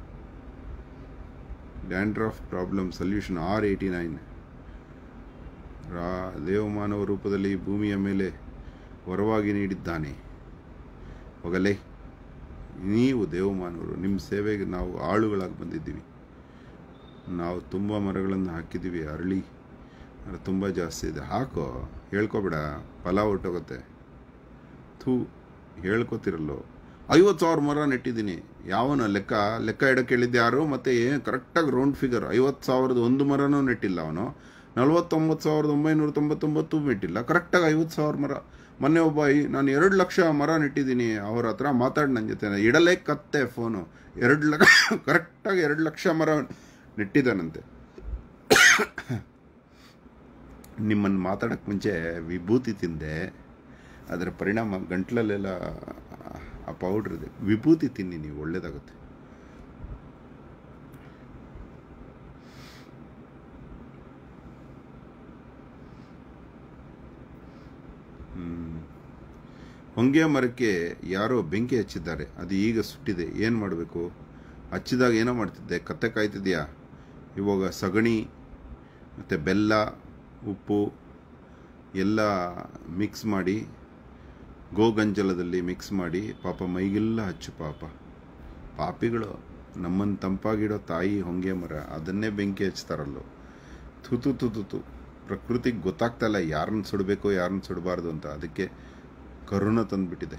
dandruff problem solution R eighty nine ರಾ ದೇವಮಾನವ ರೂಪದಲ್ಲಿ ಭೂಮಿಯ ಮೇಲೆ ವರವಾಗಿ ನೀಡಿದ್ದಾನೆ ಹೋಗಲೇ ನೀವು ದೇವಮಾನವರು ನಿಮ್ಮ ಸೇವೆಗೆ ನಾವು ಆಳುಗಳಾಗಿ ಬಂದಿದ್ದೀವಿ ನಾವು ತುಂಬ ಮರಗಳನ್ನು ಹಾಕಿದ್ದೀವಿ ಅರಳಿ ಮರ ತುಂಬ ಜಾಸ್ತಿ ಇದೆ ಹಾಕೋ ಹೇಳ್ಕೊಬೇಡ ಫಲ ಹೊಟ್ಟೋಗುತ್ತೆ ಥೂ ಹೇಳ್ಕೊತಿರಲ್ಲೋ ಐವತ್ತು ಸಾವಿರ ಮರ ನೆಟ್ಟಿದ್ದೀನಿ ಯಾವನ ಲೆಕ್ಕ ಲೆಕ್ಕ ಇಡಕ್ಕೆ ಹೇಳಿದ್ದು ಯಾರು ಮತ್ತು ಏನು ಕರೆಕ್ಟಾಗಿ ರೌಂಡ್ ಫಿಗರ್ ಐವತ್ತು ಸಾವಿರದ ಒಂದು ಮರನೂ ನೆಟ್ಟಿಲ್ಲ ಅವನು ನಲ್ವತ್ತೊಂಬತ್ತು ಸಾವಿರದ ಒಂಬೈನೂರ ತೊಂಬತ್ತೊಂಬತ್ತು ನೆಟ್ಟಿಲ್ಲ ಕರೆಕ್ಟಾಗಿ ಐವತ್ತು ಸಾವಿರ ಮರ ಮೊನ್ನೆ ಒಬ್ಬ ಐ- ನಾನು ಎರಡು ಲಕ್ಷ ಮರ ನೆಟ್ಟಿದ್ದೀನಿ ಅವ್ರ ಹತ್ರ ಮಾತಾಡಿ ನನ್ನ ಜೊತೆ ಇಡಲೇ ಕತ್ತೆ ಫೋನು ಎರಡು ಲಕ್ಷ ಕರೆಕ್ಟಾಗಿ ಎರಡು ಲಕ್ಷ ಮರ ನೆಟ್ಟಿದ್ದಾನಂತೆ ನಿಮ್ಮನ್ನು ಮಾತಾಡೋಕ್ಕೆ ಮುಂಚೆ ವಿಭೂತಿ ತಿಂದೆ ಅದರ ಪರಿಣಾಮ ಗಂಟ್ಲಲ್ಲೆಲ್ಲ ಆ ಪೌಡ್ರ್ ಇದೆ ವಿಭೂತಿ ತಿನ್ನಿ ನೀವು ಒಳ್ಳೇದಾಗುತ್ತೆ ಹ್ಮ್. ಹೊಂಗೆ ಮರಕ್ಕೆ ಯಾರೋ ಬೆಂಕಿ ಹಚ್ಚಿದ್ದಾರೆ ಅದು ಈಗ ಸುಟ್ಟಿದೆ ಏನು ಮಾಡಬೇಕು ಹಚ್ಚಿದಾಗ ಏನೋ ಮಾಡ್ತಿದ್ದೆ ಕತ್ತೆ ಕಾಯ್ತಿದ್ಯಾ ಇವಾಗ ಸಗಣಿ ಮತ್ತು ಬೆಲ್ಲ ಉಪ್ಪು ಎಲ್ಲ ಮಿಕ್ಸ್ ಮಾಡಿ ಗೋಗಂಜಲದಲ್ಲಿ ಮಿಕ್ಸ್ ಮಾಡಿ ಪಾಪ ಮೈಗೆಲ್ಲ ಹಚ್ಚು ಪಾಪ ಪಾಪಿಗಳು ನಮ್ಮನ್ನು ತಂಪಾಗಿಡೋ ತಾಯಿ ಹೊಂಗೆ ಮರ ಅದನ್ನೇ ಬೆಂಕಿ ಹಚ್ತಾರಲ್ಲೋ ತುತು ತುತು ತು ಪ್ರಕೃತಿಗೆ ಗೊತ್ತಾಗ್ತಲ್ಲ ಯಾರನ್ನ ಸುಡಬೇಕು ಯಾರನ್ನ ಸುಡಬಾರ್ದು ಅಂತ ಅದಕ್ಕೆ ಕರುಣ ತಂದ್ಬಿಟ್ಟಿದೆ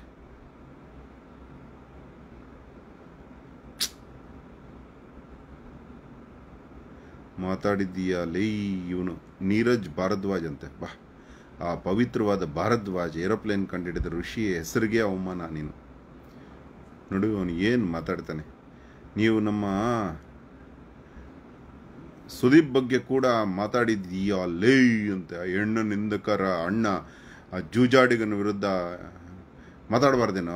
ಮಾತಾಡಿದ್ದೀಯಾ ಲೈ ಇವನು ನೀರಜ್ ಭಾರದ್ವಾಜ್ ಅಂತೆ ಬಾ ಆ ಪವಿತ್ರವಾದ ಭಾರದ್ವಾಜ್ ಏರೋಪ್ಲೇನ್ ಕಂಡಿಡಿದ ಋಷಿ ಹೆಸರಿಗೆ ಅವಮಾನ ನೀನು ನೋಡು ಅವನು ಏನು ಮಾತಾಡ್ತಾನೆ ನೀವು ನಮ್ಮ ಸುದೀಪ್ ಬಗ್ಗೆ ಕೂಡ ಮಾತಾಡಿದ್ದೀಯಾ ಲೇ ಅಂತ ಆ ಹೆಣ್ಣ ನಿಂದಕರ ಅಣ್ಣ ಆ ಜೂಜಾಡಿಗನ ವಿರುದ್ಧ ಮಾತಾಡಬಾರ್ದೇನೋ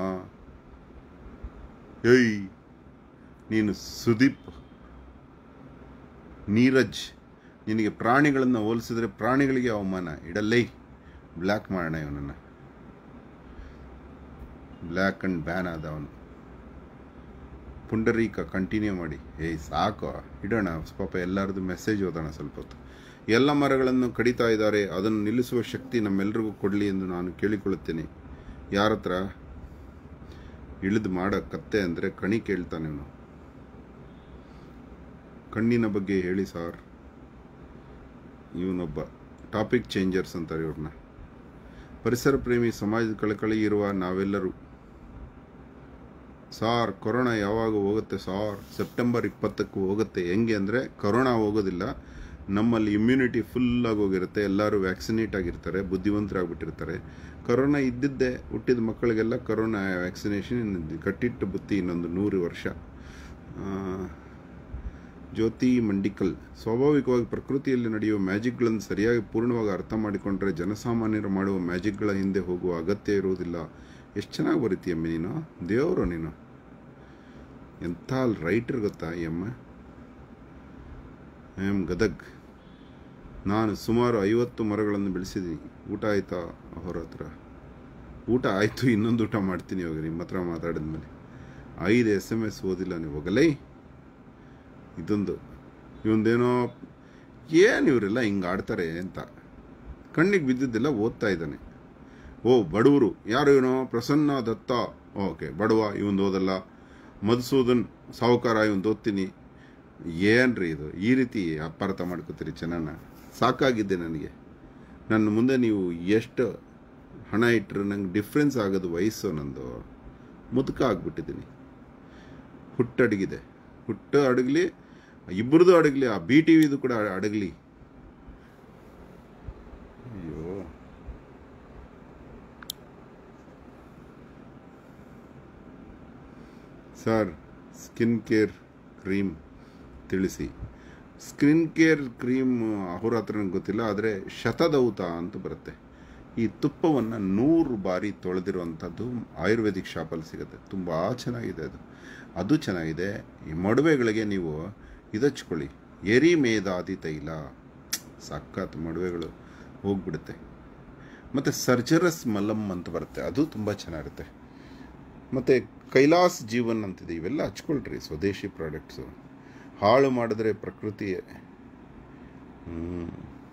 ಏಯ್ ನೀನು ಸುದೀಪ್ ನೀರಜ್ ನಿನಗೆ ಪ್ರಾಣಿಗಳನ್ನು ಹೋಲಿಸಿದ್ರೆ ಪ್ರಾಣಿಗಳಿಗೆ ಅವಮಾನ ಇಡಲ್ಲೇ ಬ್ಲ್ಯಾಕ್ ಮಾಡೋಣ ಇವನನ್ನು ಬ್ಲ್ಯಾಕ್ ಅಂಡ್ ಬ್ಯಾನ್ ಆದ ಅವನು ಪುಂಡರೀಕ ಕಂಟಿನ್ಯೂ ಮಾಡಿ ಏಯ್ ಸಾಕು ಇಡೋಣ ಪಾಪ ಎಲ್ಲರದು ಮೆಸೇಜ್ ಓದೋಣ ಸ್ವಲ್ಪ ಹೊತ್ತು ಎಲ್ಲ ಮರಗಳನ್ನು ಕಡಿತಾ ಇದ್ದಾರೆ ಅದನ್ನು ನಿಲ್ಲಿಸುವ ಶಕ್ತಿ ನಮ್ಮೆಲ್ಲರಿಗೂ ಕೊಡಲಿ ಎಂದು ನಾನು ಕೇಳಿಕೊಳ್ಳುತ್ತೇನೆ ಯಾರ ಹತ್ರ ಇಳಿದು ಮಾಡೋ ಕತ್ತೆ ಅಂದರೆ ಕಣಿ ಕೇಳ್ತಾನೆ ಅವನು ಕಣ್ಣಿನ ಬಗ್ಗೆ ಹೇಳಿ ಸಾರ್ ಇವನೊಬ್ಬ ಟಾಪಿಕ್ ಚೇಂಜರ್ಸ್ ಅಂತಾರೆ ಇವ್ರನ್ನ ಪರಿಸರ ಪ್ರೇಮಿ ಸಮಾಜದ ಕಳಕಳಿ ಇರುವ ನಾವೆಲ್ಲರೂ ಸಾರ್ ಕೊರೋನಾ ಯಾವಾಗ ಹೋಗುತ್ತೆ ಸಾರ್ ಸೆಪ್ಟೆಂಬರ್ ಇಪ್ಪತ್ತಕ್ಕೂ ಹೋಗುತ್ತೆ ಹೆಂಗೆ ಅಂದರೆ ಕೊರೋನಾ ಹೋಗೋದಿಲ್ಲ ನಮ್ಮಲ್ಲಿ ಇಮ್ಯುನಿಟಿ ಫುಲ್ಲಾಗಿ ಹೋಗಿರುತ್ತೆ ಎಲ್ಲರೂ ವ್ಯಾಕ್ಸಿನೇಟ್ ಆಗಿರ್ತಾರೆ ಬುದ್ಧಿವಂತರಾಗ್ಬಿಟ್ಟಿರ್ತಾರೆ ಕೊರೋನಾ ಇದ್ದಿದ್ದೇ ಹುಟ್ಟಿದ ಮಕ್ಕಳಿಗೆಲ್ಲ ಕೊರೋನಾ ವ್ಯಾಕ್ಸಿನೇಷನ್ ಕಟ್ಟಿಟ್ಟು ಬುತ್ತಿ ಇನ್ನೊಂದು ನೂರು ವರ್ಷ ಆ, ಜ್ಯೋತಿ ಮಂಡಿಕಲ್ ಸ್ವಾಭಾವಿಕವಾಗಿ ಪ್ರಕೃತಿಯಲ್ಲಿ ನಡೆಯುವ ಮ್ಯಾಜಿಕ್ಗಳನ್ನು ಸರಿಯಾಗಿ ಪೂರ್ಣವಾಗಿ ಅರ್ಥ ಮಾಡಿಕೊಂಡ್ರೆ ಜನಸಾಮಾನ್ಯರು ಮಾಡುವ ಮ್ಯಾಜಿಕ್ಗಳ ಹಿಂದೆ ಹೋಗುವ ಅಗತ್ಯ ಇರುವುದಿಲ್ಲ ಎಷ್ಟು ಚೆನ್ನಾಗಿ ಬರೀತೀಯಮ್ಮ ನೀನು ದೇವರು ನೀನು ಎಂಥ ರೈಟರ್ ಗೊತ್ತಾ ಈ ಅಮ್ಮ ಐ ಆಮ್ ಗದಗ್ ನಾನು ಸುಮಾರು ಐವತ್ತು ಮರಗಳನ್ನು ಬೆಳೆಸಿದ್ದೀನಿ ಊಟ ಆಯ್ತಾ ಅವರ ಹತ್ರ ಊಟ ಆಯಿತು ಇನ್ನೊಂದು ಊಟ ಮಾಡ್ತೀನಿ ಇವಾಗ ನಿಮ್ಮ ಹತ್ರ ಮಾತಾಡಿದ್ಮೇಲೆ ಐದು ಎಸ್ ಎಮ್ ಎಸ್ ಓದಿಲ್ಲ ನೀವು ಹೋಗಲೇ ಇದೊಂದು ಇವಂದೇನೋ ಏನು ಇವರೆಲ್ಲ ಹಿಂಗೆ ಆಡ್ತಾರೆ ಅಂತ ಕಣ್ಣಿಗೆ ಬಿದ್ದಿದ್ದೆಲ್ಲ ಓದ್ತಾ ಇದ್ದಾನೆ ಓ ಬಡವರು ಯಾರು ಇವನು ಪ್ರಸನ್ನ ದತ್ತ ಓಕೆ ಬಡವ ಇವನ್ ಓದಲ್ಲ ಮಧುಸೂದನ್ ಸಾಹುಕಾರ ಇವನ್ ಓದ್ತೀನಿ ಏನ್ರಿ ಇದು ಈ ರೀತಿ ಅಪಾರ್ಥ ಮಾಡ್ಕೋತೀರಿ ಚೆನ್ನಾನ ಸಾಕಾಗಿದ್ದೆ ನನಗೆ ನನ್ನ ಮುಂದೆ ನೀವು ಎಷ್ಟು ಹಣ ಇಟ್ಟರೆ ನಂಗೆ ಡಿಫ್ರೆನ್ಸ್ ಆಗೋದು ವಯಸ್ಸು ನಂದು ಮುದುಕ ಆಗ್ಬಿಟ್ಟಿದ್ದೀನಿ ಹುಟ್ಟಡಗಿದೆ ಹುಟ್ಟು ಅಡಗಲಿ ಇಬ್ಬರದು ಅಡಗಲಿ ಆ ಬಿ ಟಿ ವಿದು ಕೂಡ ಅಡಗಲಿ ಸರ್ ಸ್ಕಿನ್ ಕೇರ್ ಕ್ರೀಮ್ ತಿಳಿಸಿ ಸ್ಕಿನ್ ಕೇರ್ ಕ್ರೀಮ್ ಅವ್ರ ಹತ್ರ ನಂಗೆ ಗೊತ್ತಿಲ್ಲ ಆದರೆ ಶತದೌತ ಅಂತ ಬರುತ್ತೆ ಈ ತುಪ್ಪವನ್ನು ನೂರು ಬಾರಿ ತೊಳೆದಿರುವಂಥದ್ದು ಆಯುರ್ವೇದಿಕ್ ಶಾಪಲ್ಲಿ ಸಿಗುತ್ತೆ ತುಂಬ ಚೆನ್ನಾಗಿದೆ ಅದು ಅದು ಚೆನ್ನಾಗಿದೆ ಈ ಮಡುವೆಗಳಿಗೆ ನೀವು ಇದಚ್ಕೊಳ್ಳಿ ಎರಿ ಮೇದಾದಿ ತೈಲ ಸಖತ್ ಮಡುವೆಗಳು ಹೋಗ್ಬಿಡುತ್ತೆ ಮತ್ತು ಸರ್ಜರಸ್ ಮಲಮ್ ಅಂತ ಬರುತ್ತೆ ಅದು ತುಂಬ ಚೆನ್ನಾಗಿರುತ್ತೆ ಮತ್ತು ಕೈಲಾಸ್ ಜೀವನ್ ಅಂತಿದೆ ಇವೆಲ್ಲ ಹಚ್ಕೊಳ್ರಿ ಸ್ವದೇಶಿ ಪ್ರಾಡಕ್ಟ್ಸು ಹಾಳು ಮಾಡಿದ್ರೆ ಪ್ರಕೃತಿ ಹ್ಮ್.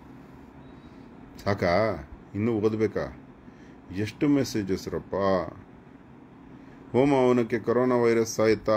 ಸಾಕಾ ಇನ್ನೂ ಓದಬೇಕಾ ಎಷ್ಟು ಮೆಸೇಜಸ್ ರಪ್ಪ ಹೋಮ ಅವನಕ್ಕೆ ಕೊರೋನಾ ವೈರಸ್ ಆಯ್ತಾ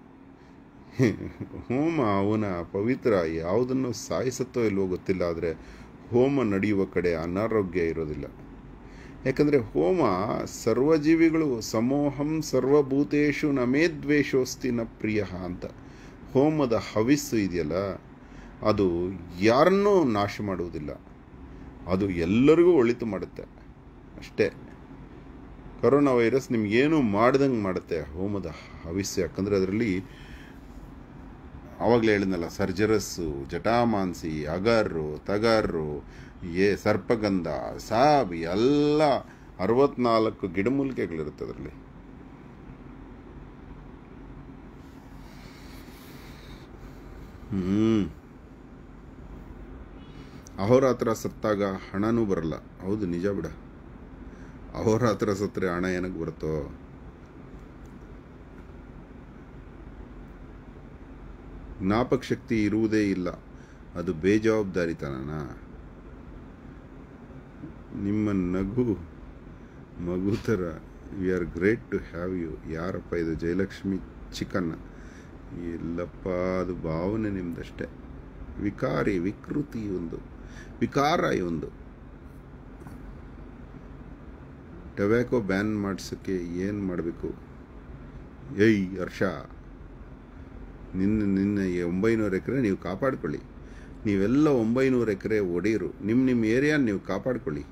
ಹೋಮ ಅವನ ಪವಿತ್ರ ಯಾವುದನ್ನು ಸಾಯಿಸುತ್ತೋ ಇಲ್ವೋ ಗೊತ್ತಿಲ್ಲ ಆದರೆ ಹೋಮ ನಡೆಯುವ ಕಡೆ ಅನಾರೋಗ್ಯ ಇರೋದಿಲ್ಲ ಯಾಕಂದರೆ ಹೋಮ ಸರ್ವಜೀವಿಗಳು ಸಮೋಹಂ ಸರ್ವಭೂತೇಶು ನಮೇ ದ್ವೇಷೋಸ್ತಿ ನ ಪ್ರಿಯ ಅಂತ ಹೋಮದ ಹವಿಸ್ಸು ಇದೆಯಲ್ಲ ಅದು ಯಾರನ್ನೂ ನಾಶ ಮಾಡುವುದಿಲ್ಲ ಅದು ಎಲ್ಲರಿಗೂ ಒಳಿತು ಮಾಡುತ್ತೆ ಅಷ್ಟೇ ಕರೋನಾ ವೈರಸ್ ನಿಮ್ಗೇನು ಮಾಡ್ದಂಗೆ ಮಾಡುತ್ತೆ ಹೋಮದ ಹವಿಸ್ಸು ಯಾಕಂದರೆ ಅದರಲ್ಲಿ ಆವಾಗಲೇ ಹೇಳಿದ್ನಲ್ಲ ಸರ್ಜರಸ್ಸು ಜಟಾಮಾಂಸಿ ಅಗರ್ರು ತಗರ್ರು ಏ ಸರ್ಪಗಂಧ ಸಾಬ್ ಎಲ್ಲ ಅರವತ್ನಾಲ್ಕು ಗಿಡಮೂಲಿಕೆಗಳಿರುತ್ತೆ ಅದರಲ್ಲಿ ಹ್ಮ್ ಅಹೋರಾತ್ರ ಸತ್ತಾಗ ಹಣನೂ ಬರಲ್ಲ ಹೌದು ನಿಜ ಬಿಡ ಅಹೋರಾತ್ರ ಸತ್ತರೆ ಹಣ ಏನಕ್ಕೆ ಬರುತ್ತೋ ಜ್ಞಾಪಕ ಶಕ್ತಿ ಇರುವುದೇ ಇಲ್ಲ ಅದು ಬೇಜವಾಬ್ದಾರಿತನನಾ ನಿಮ್ಮ ನಗು ಮಗು ಥರ we are great to have you ಯಾರಪ್ಪ ಇದು ಜಯಲಕ್ಷ್ಮಿ ಚಿಕನ್ ಇಲ್ಲಪ್ಪ ಅದು ಭಾವನೆ ನಿಮ್ದಷ್ಟೇ ವಿಕಾರಿ ವಿಕೃತಿ ಒಂದು ವಿಕಾರ ಒಂದು ಟೊಬ್ಯಾಕೋ ಬ್ಯಾನ್ ಮಾಡಿಸೋಕ್ಕೆ ಏನು ಮಾಡಬೇಕು ಏಯ್ ಹರ್ಷ ನಿನ್ನ ನಿನ್ನ ಈ ಒಂಬೈನೂರು ಎಕರೆ ನೀವು ಕಾಪಾಡ್ಕೊಳ್ಳಿ ನೀವೆಲ್ಲ ಒಂಬೈನೂರು ಎಕರೆ ಒಡೆಯರು ನಿಮ್ಮ ನಿಮ್ಮ ಏರಿಯಾ ನೀವು ಕಾಪಾಡ್ಕೊಳ್ಳಿ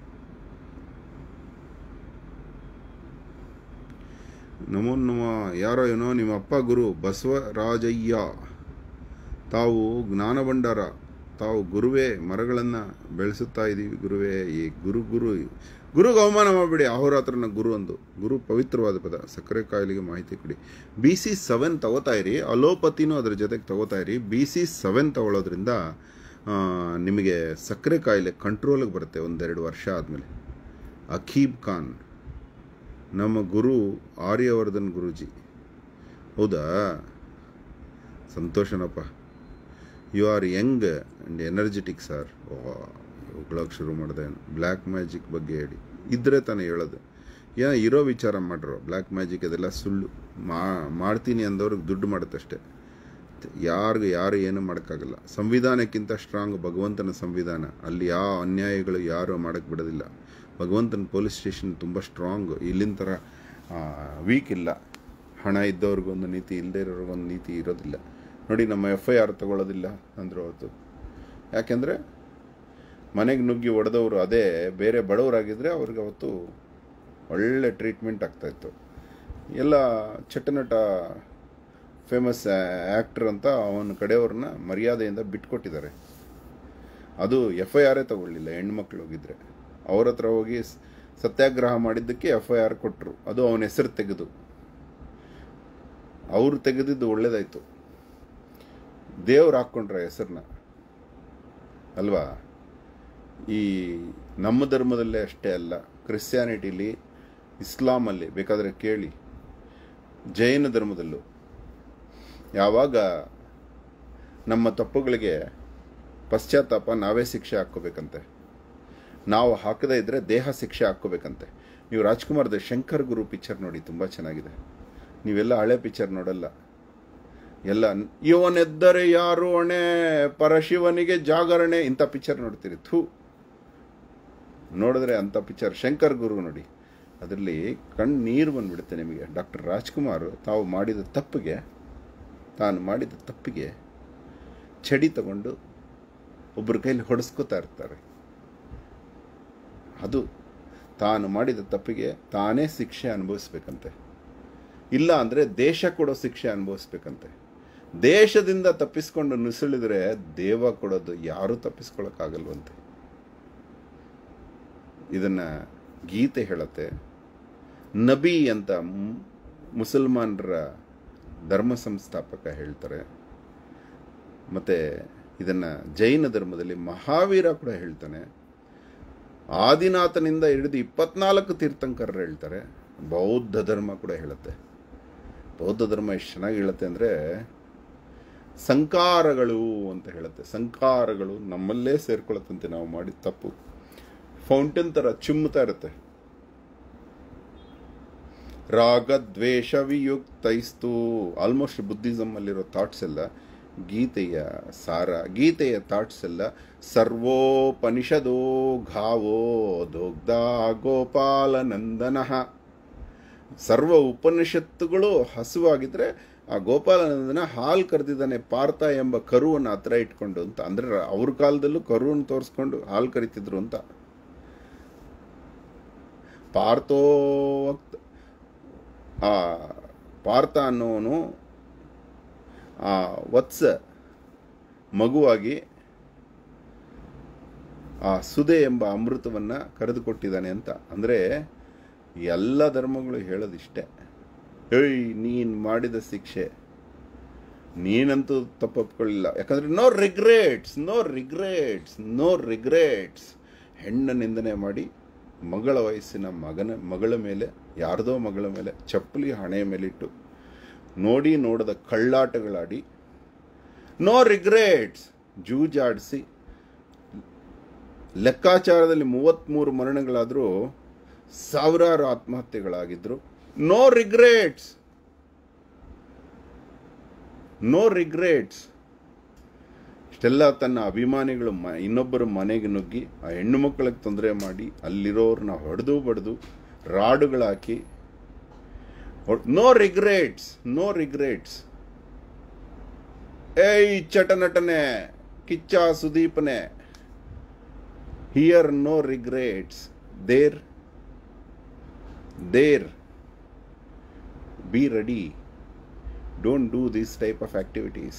ನಮೋ ನಮ ಯಾರೋ ಏನೋ ನಿಮ್ಮ ಅಪ್ಪ ಗುರು ಬಸವರಾಜಯ್ಯ ತಾವು ಜ್ಞಾನ ಭಂಡಾರ ತಾವು ಗುರುವೇ ಮರಗಳನ್ನು ಬೆಳೆಸುತ್ತಾ ಇದ್ದೀವಿ ಗುರುವೇ ಈ ಗುರು ಗುರು ಗುರುಗೆ ಅವಮಾನ ಮಾಡಬೇಡಿ ಅಹೋರಾತ್ರನ ಗುರು ಅಂದು ಗುರು ಪವಿತ್ರವಾದ ಪದ ಸಕ್ಕರೆ ಕಾಯಿಲೆಗೆ ಮಾಹಿತಿ ಕೊಡಿ ಬಿ ಸಿ ಸೆವೆನ್ ತಗೋತಾ ಇರಿ ಅಲೋಪತಿನೂ ಅದ್ರ ಜೊತೆಗೆ ತಗೋತಾ ಇರಿ ಬಿ ಸಿ ಸೆವೆನ್ ತಗೊಳ್ಳೋದ್ರಿಂದ ಆ, ನಿಮಗೆ ಸಕ್ಕರೆ ಕಾಯಿಲೆ ಕಂಟ್ರೋಲಿಗೆ ಬರುತ್ತೆ ಒಂದೆರಡು ವರ್ಷ ಆದಮೇಲೆ ಅಖೀಬ್ ಖಾನ್ ನಮ್ಮ ಗುರು ಆರ್ಯವರ್ಧನ್ ಗುರೂಜಿ ಹೌದಾ ಸಂತೋಷನಪ್ಪ you are young and energetic sir ಹೋಗ್ಳಕ್ಕೆ ಶುರು ಮಾಡಿದೆ ಬ್ಲ್ಯಾಕ್ ಮ್ಯಾಜಿಕ್ ಬಗ್ಗೆ ಹೇಳಿ ಇದ್ರೆ ತಾನೇ ಹೇಳೋದು ಏನೋ ಇರೋ ವಿಚಾರ ಮಾಡ್ರು ಬ್ಲ್ಯಾಕ್ ಮ್ಯಾಜಿಕ್ ಅದೆಲ್ಲ ಸುಳ್ಳು ಮಾ ಮಾಡ್ತೀನಿ ಅಂದವ್ರಿಗೆ ದುಡ್ಡು ಮಾಡುತ್ತಷ್ಟೇ ಯಾರಿಗೂ ಯಾರು ಏನು ಮಾಡೋಕ್ಕಾಗಲ್ಲ ಸಂವಿಧಾನಕ್ಕಿಂತ ಸ್ಟ್ರಾಂಗ್ ಭಗವಂತನ ಸಂವಿಧಾನ ಅಲ್ಲಿ ಯಾವ ಅನ್ಯಾಯಗಳು ಯಾರು ಮಾಡೋಕ್ಕೆ ಬಿಡೋದಿಲ್ಲ ಭಗವಂತನ ಪೊಲೀಸ್ ಸ್ಟೇಷನ್ ತುಂಬ ಸ್ಟ್ರಾಂಗ್ ಇಲ್ಲಿನ ಥರ ವೀಕ್ ಇಲ್ಲ ಹಣ ಇದ್ದವ್ರಿಗೊಂದು ನೀತಿ ಇಲ್ಲದೇ ಇರೋರಿಗೊಂದು ನೀತಿ ಇರೋದಿಲ್ಲ ನೋಡಿ ನಮ್ಮ ಎಫ್ ಐ ಆರ್ ತಗೊಳ್ಳೋದಿಲ್ಲ ಅಂದರು ಅವತ್ತು ಯಾಕೆಂದರೆ ಮನೆಗೆ ನುಗ್ಗಿ ಹೊಡೆದವರು ಅದೇ ಬೇರೆ ಬಡವರಾಗಿದ್ದರೆ ಅವ್ರಿಗೆ ಅವತ್ತು ಒಳ್ಳೆ ಟ್ರೀಟ್ಮೆಂಟ್ ಆಗ್ತಾಯಿತ್ತು ಎಲ್ಲ ಚಟ್ಟನಟ ಫೇಮಸ್ ಆ್ಯಕ್ಟರ್ ಅಂತ ಅವನ ಕಡೆಯವ್ರನ್ನ ಮರ್ಯಾದೆಯಿಂದ ಬಿಟ್ಕೊಟ್ಟಿದ್ದಾರೆ ಅದು ಎಫ್ ಐ ಆರೇ ತಗೊಳ್ಳಿಲ್ಲ ಹೆಣ್ಮಕ್ಳು ಹೋಗಿದ್ರೆ ಅವ್ರ ಹತ್ರ ಹೋಗಿ ಸ್- ಸತ್ಯಾಗ್ರಹ ಮಾಡಿದ್ದಕ್ಕೆ ಎಫ್ ಐ ಆರ್ ಕೊಟ್ಟರು ಅದು ಅವನ ಹೆಸರು ತೆಗೆದು ಅವರು ತೆಗೆದಿದ್ದು ಒಳ್ಳೇದಾಯ್ತು ದೇವ್ರು ಹಾಕ್ಕೊಂಡ್ರೆ ಹೆಸರನ್ನ ಅಲ್ವಾ ಈ ನಮ್ಮ ಧರ್ಮದಲ್ಲೇ ಅಷ್ಟೇ ಅಲ್ಲ ಕ್ರಿಶ್ಚಿಯಾನಿಟಿಲಿ ಇಸ್ಲಾಮಲ್ಲಿ ಬೇಕಾದರೆ ಕೇಳಿ ಜೈನ ಧರ್ಮದಲ್ಲೂ ಯಾವಾಗ ನಮ್ಮ ತಪ್ಪುಗಳಿಗೆ ಪಶ್ಚಾತ್ತಾಪ ನಾವೇ ಶಿಕ್ಷೆ ಹಾಕ್ಕೋಬೇಕಂತೆ ನಾವು ಹಾಕದೇ ಇದ್ದರೆ ದೇಹ ಶಿಕ್ಷೆ ಹಾಕ್ಕೋಬೇಕಂತೆ ನೀವು ರಾಜ್ಕುಮಾರ್ದ ಶಂಕರ್ ಗುರು ಪಿಕ್ಚರ್ ನೋಡಿ ತುಂಬ ಚೆನ್ನಾಗಿದೆ ನೀವೆಲ್ಲ ಹಳೆ ಪಿಕ್ಚರ್ ನೋಡಲ್ಲ ಎಲ್ಲ ಇವನೆದ್ದರೆ ಯಾರು ಹೊಣೆ ಪರಶಿವನಿಗೆ ಜಾಗರಣೆ ಇಂಥ ಪಿಕ್ಚರ್ ನೋಡ್ತೀರಿ ಥೂ ನೋಡಿದ್ರೆ ಅಂಥ ಪಿಕ್ಚರ್ ಶಂಕರ್ ಗುರು ನೋಡಿ ಅದರಲ್ಲಿ ಕಣ್ಣು ನೀರು ಬಂದ್ಬಿಡುತ್ತೆ ನಿಮಗೆ ಡಾಕ್ಟರ್ ರಾಜ್ಕುಮಾರ್ ತಾವು ಮಾಡಿದ ತಪ್ಪಿಗೆ ತಾನು ಮಾಡಿದ ತಪ್ಪಿಗೆ ಚಡಿ ತಗೊಂಡು ಒಬ್ಬರ ಕೈಲಿ ಹೊಡೆಸ್ಕೋತಾ ಇರ್ತಾರೆ ಅದು ತಾನು ಮಾಡಿದ ತಪ್ಪಿಗೆ ತಾನೇ ಶಿಕ್ಷೆ ಅನುಭವಿಸ್ಬೇಕಂತೆ ಇಲ್ಲ ಅಂದರೆ ದೇಶ ಕೊಡೋ ಶಿಕ್ಷೆ ಅನುಭವಿಸ್ಬೇಕಂತೆ ದೇಶದಿಂದ ತಪ್ಪಿಸ್ಕೊಂಡು ನುಸುಳಿದ್ರೆ ದೇವ ಕೊಡೋದು ಯಾರೂ ತಪ್ಪಿಸ್ಕೊಳಕ್ಕಾಗಲ್ವಂತೆ ಇದನ್ನ ಗೀತೆ ಹೇಳತ್ತೆ ನಬಿ ಅಂತ ಮು- ಮುಸಲ್ಮಾನರ ಧರ್ಮ ಸಂಸ್ಥಾಪಕ ಹೇಳ್ತಾರೆ ಮತ್ತೆ ಇದನ್ನ ಜೈನ ಧರ್ಮದಲ್ಲಿ ಮಹಾವೀರ ಕೂಡ ಹೇಳ್ತಾನೆ ಆದಿನಾಥನಿಂದ ಹಿಡಿದು ಇಪ್ಪತ್ನಾಲ್ಕು ತೀರ್ಥಂಕರರು ಹೇಳ್ತಾರೆ ಬೌದ್ಧ ಧರ್ಮ ಕೂಡ ಹೇಳುತ್ತೆ ಬೌದ್ಧ ಧರ್ಮ ಎಷ್ಟು ಚೆನ್ನಾಗಿ ಹೇಳುತ್ತೆ ಅಂದರೆ ಸಂಕಾರಗಳು ಅಂತ ಹೇಳುತ್ತೆ ಸಂಕಾರಗಳು ನಮ್ಮಲ್ಲೇ ಸೇರ್ಕೊಳತ್ತಂತೆ ನಾವು ಮಾಡಿದ ತಪ್ಪು ಫೌಂಟೇನ್ ಥರ ಚಿಮ್ಮುತ್ತಾ ಇರುತ್ತೆ ರಾಗ ದ್ವೇಷ ವಿಯುಕ್ತೈಸ್ತು ಆಲ್ಮೋಸ್ಟ್ ಬುದ್ಧಿಸಮ್ ಅಲ್ಲಿರೋ ಥಾಟ್ಸ್ ಎಲ್ಲ ಗೀತೆಯ ಸಾರ ಗೀತೆಯ ಥಾಟ್ಸ್ ಎಲ್ಲ ಸರ್ವೋಪನಿಷದೋ ಘಾವೋ ದೋಗ್ಧ ಗೋಪಾಲ ನಂದನಃ ಸರ್ವ ಉಪನಿಷತ್ತುಗಳು ಹಸುವಾಗಿದ್ರೆ ಆ ಗೋಪಾಲನಂದನ ಹಾಲು ಕರೆದಿದ್ದಾನೆ ಪಾರ್ಥ ಎಂಬ ಕರುವನ್ನು ಹತ್ರ ಇಟ್ಕೊಂಡು ಅಂತ ಅಂದ್ರೆ ಅವ್ರ ಕಾಲದಲ್ಲೂ ಕರುವನ್ನು ತೋರಿಸ್ಕೊಂಡು ಹಾಲು ಕರಿತಿದ್ರು ಅಂತ ಪಾರ್ಥೋ ಆ ಪಾರ್ಥ ಅನ್ನೋನು ಆ ವತ್ಸ ಮಗುವಾಗಿ ಆ ಸುದೆ ಎಂಬ ಅಮೃತವನ್ನು ಕರೆದುಕೊಟ್ಟಿದ್ದಾನೆ ಅಂತ ಅಂದರೆ ಎಲ್ಲ ಧರ್ಮಗಳು ಹೇಳೋದಿಷ್ಟೇ ಏಯ್ ನೀನು ಮಾಡಿದ ಶಿಕ್ಷೆ ನೀನಂತೂ ತಪ್ಪೊಪ್ಕೊಳ್ಳಿಲ್ಲ ಯಾಕಂದರೆ no regrets no regrets no regrets ಹೆಣ್ಣ ನಿಂದನೆ ಮಾಡಿ ಮಗಳ ವಯಸ್ಸಿನ ಮಗನ ಮಗಳ ಮೇಲೆ ಯಾರದೋ ಮಗಳ ಮೇಲೆ ಚಪ್ಪಲಿ ಹಣೆಯ ಮೇಲಿಟ್ಟು ನೋಡಿ ನೋಡದ ಕಳ್ಳಾಟಗಳಾಡಿ ನೋ ರಿಗ್ರೆಟ್ಸ್ ಜೂಜಾಡಿಸಿ ಲೆಕ್ಕಾಚಾರದಲ್ಲಿ ಮೂವತ್ತ್ಮೂರು ಮರಣಗಳಾದರೂ ಸಾವಿರಾರು ಆತ್ಮಹತ್ಯೆಗಳಾಗಿದ್ರು ನೋ ರಿಗ್ರೆಟ್ಸ್ ನೋ ರಿಗ್ರೆಟ್ಸ್ ಇಷ್ಟೆಲ್ಲ ತನ್ನ ಅಭಿಮಾನಿಗಳು ಮ ಇನ್ನೊಬ್ಬರ ಮನೆಗೆ ನುಗ್ಗಿ ಆ ಹೆಣ್ಣು ಮಕ್ಕಳಿಗೆ ತೊಂದರೆ ಮಾಡಿ ಅಲ್ಲಿರೋರನ್ನ ಹೊಡೆದು ಬಡ್ದು ರಾಡುಗಳಾಕಿ ನೋ ರಿಗ್ರೆಟ್ಸ್ ನೋ ರಿಗ್ರೆಟ್ಸ್ ಏಯ್ ಚಟನಟನೆ ಕಿಚ್ಚ ಸುದೀಪನೆ here no regrets there there be ready don't do this type of activities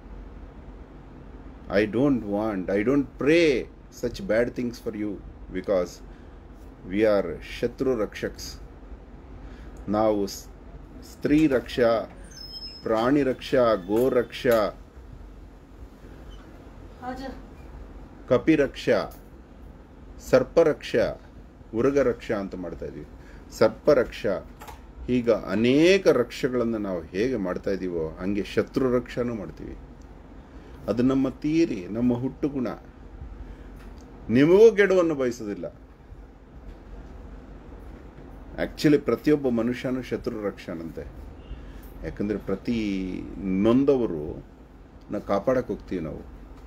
I don't want, I don't pray such bad things for you because we are Shatru Rakshaks. ನಾವು ಸ್- ಸ್ತ್ರೀ ರಕ್ಷಾ ಪ್ರಾಣಿ ರಕ್ಷಾ ಗೋ ರಕ್ಷಾ ಆಜಾ ಕಪಿ ರಕ್ಷಾ ಸರ್ಪರಕ್ಷಾ ಉರಗ ರಕ್ಷಾ ಅಂತ ಮಾಡ್ತಾ ಇದೀವಿ ಸರ್ಪರಕ್ಷಾ ಈಗ ಅನೇಕ ರಕ್ಷೆಗಳನ್ನು ನಾವು ಹೇಗೆ ಮಾಡ್ತಾ ಇದ್ದೀವೋ ಹಂಗೆ ಶತ್ರು ರಕ್ಷಾನೂ ಮಾಡ್ತೀವಿ ಅದು ನಮ್ಮ ತೀರಿ ನಮ್ಮ ಹುಟ್ಟು ಗುಣ ನಿಮಗೂ ಗೆಡುವನ್ನು ಬಯಸೋದಿಲ್ಲ ಆ್ಯಕ್ಚುಲಿ ಪ್ರತಿಯೊಬ್ಬ ಮನುಷ್ಯನೂ ಶತ್ರು ರಕ್ಷಾನಂತೆ ಯಾಕಂದರೆ ಪ್ರತಿ ನೊಂದವರು ನಾವು ಕಾಪಾಡಕ್ಕೆ ಹೋಗ್ತೀವಿ ನಾವು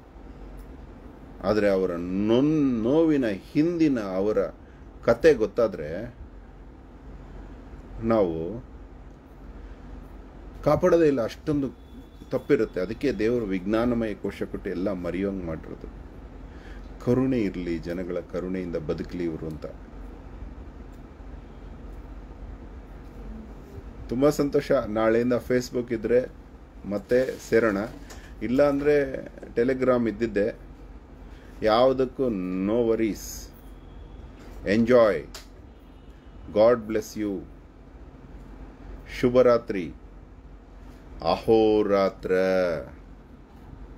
ಆದರೆ ಅವರ ನೊನ್ ನೋವಿನ ಹಿಂದಿನ ಅವರ ಕತೆ ಗೊತ್ತಾದರೆ ನಾವು ಕಾಪಾಡೋದೇ ಇಲ್ಲ ಅಷ್ಟೊಂದು ತಪ್ಪಿರುತ್ತೆ ಅದಕ್ಕೆ ದೇವರು ವಿಜ್ಞಾನಮಯ ಕೋಶ ಕೊಟ್ಟು ಎಲ್ಲ ಮರೆಯೋಂಗೆ ಮಾಡಿರೋದು ಕರುಣೆ ಇರಲಿ ಜನಗಳ ಕರುಣೆಯಿಂದ ಬದುಕಲಿ ಇವರು ಅಂತ ತುಂಬ ಸಂತೋಷ ನಾಳೆಯಿಂದ ಫೇಸ್ಬುಕ್ ಇದ್ದರೆ ಮತ್ತೆ ಸೇರೋಣ ಇಲ್ಲ ಅಂದರೆ ಟೆಲಿಗ್ರಾಮ್ ಇದ್ದಿದ್ದೆ ಯಾವುದಕ್ಕೂ no worries enjoy God bless you ಶುಭರಾತ್ರಿ ಅಹೋರಾತ್ರ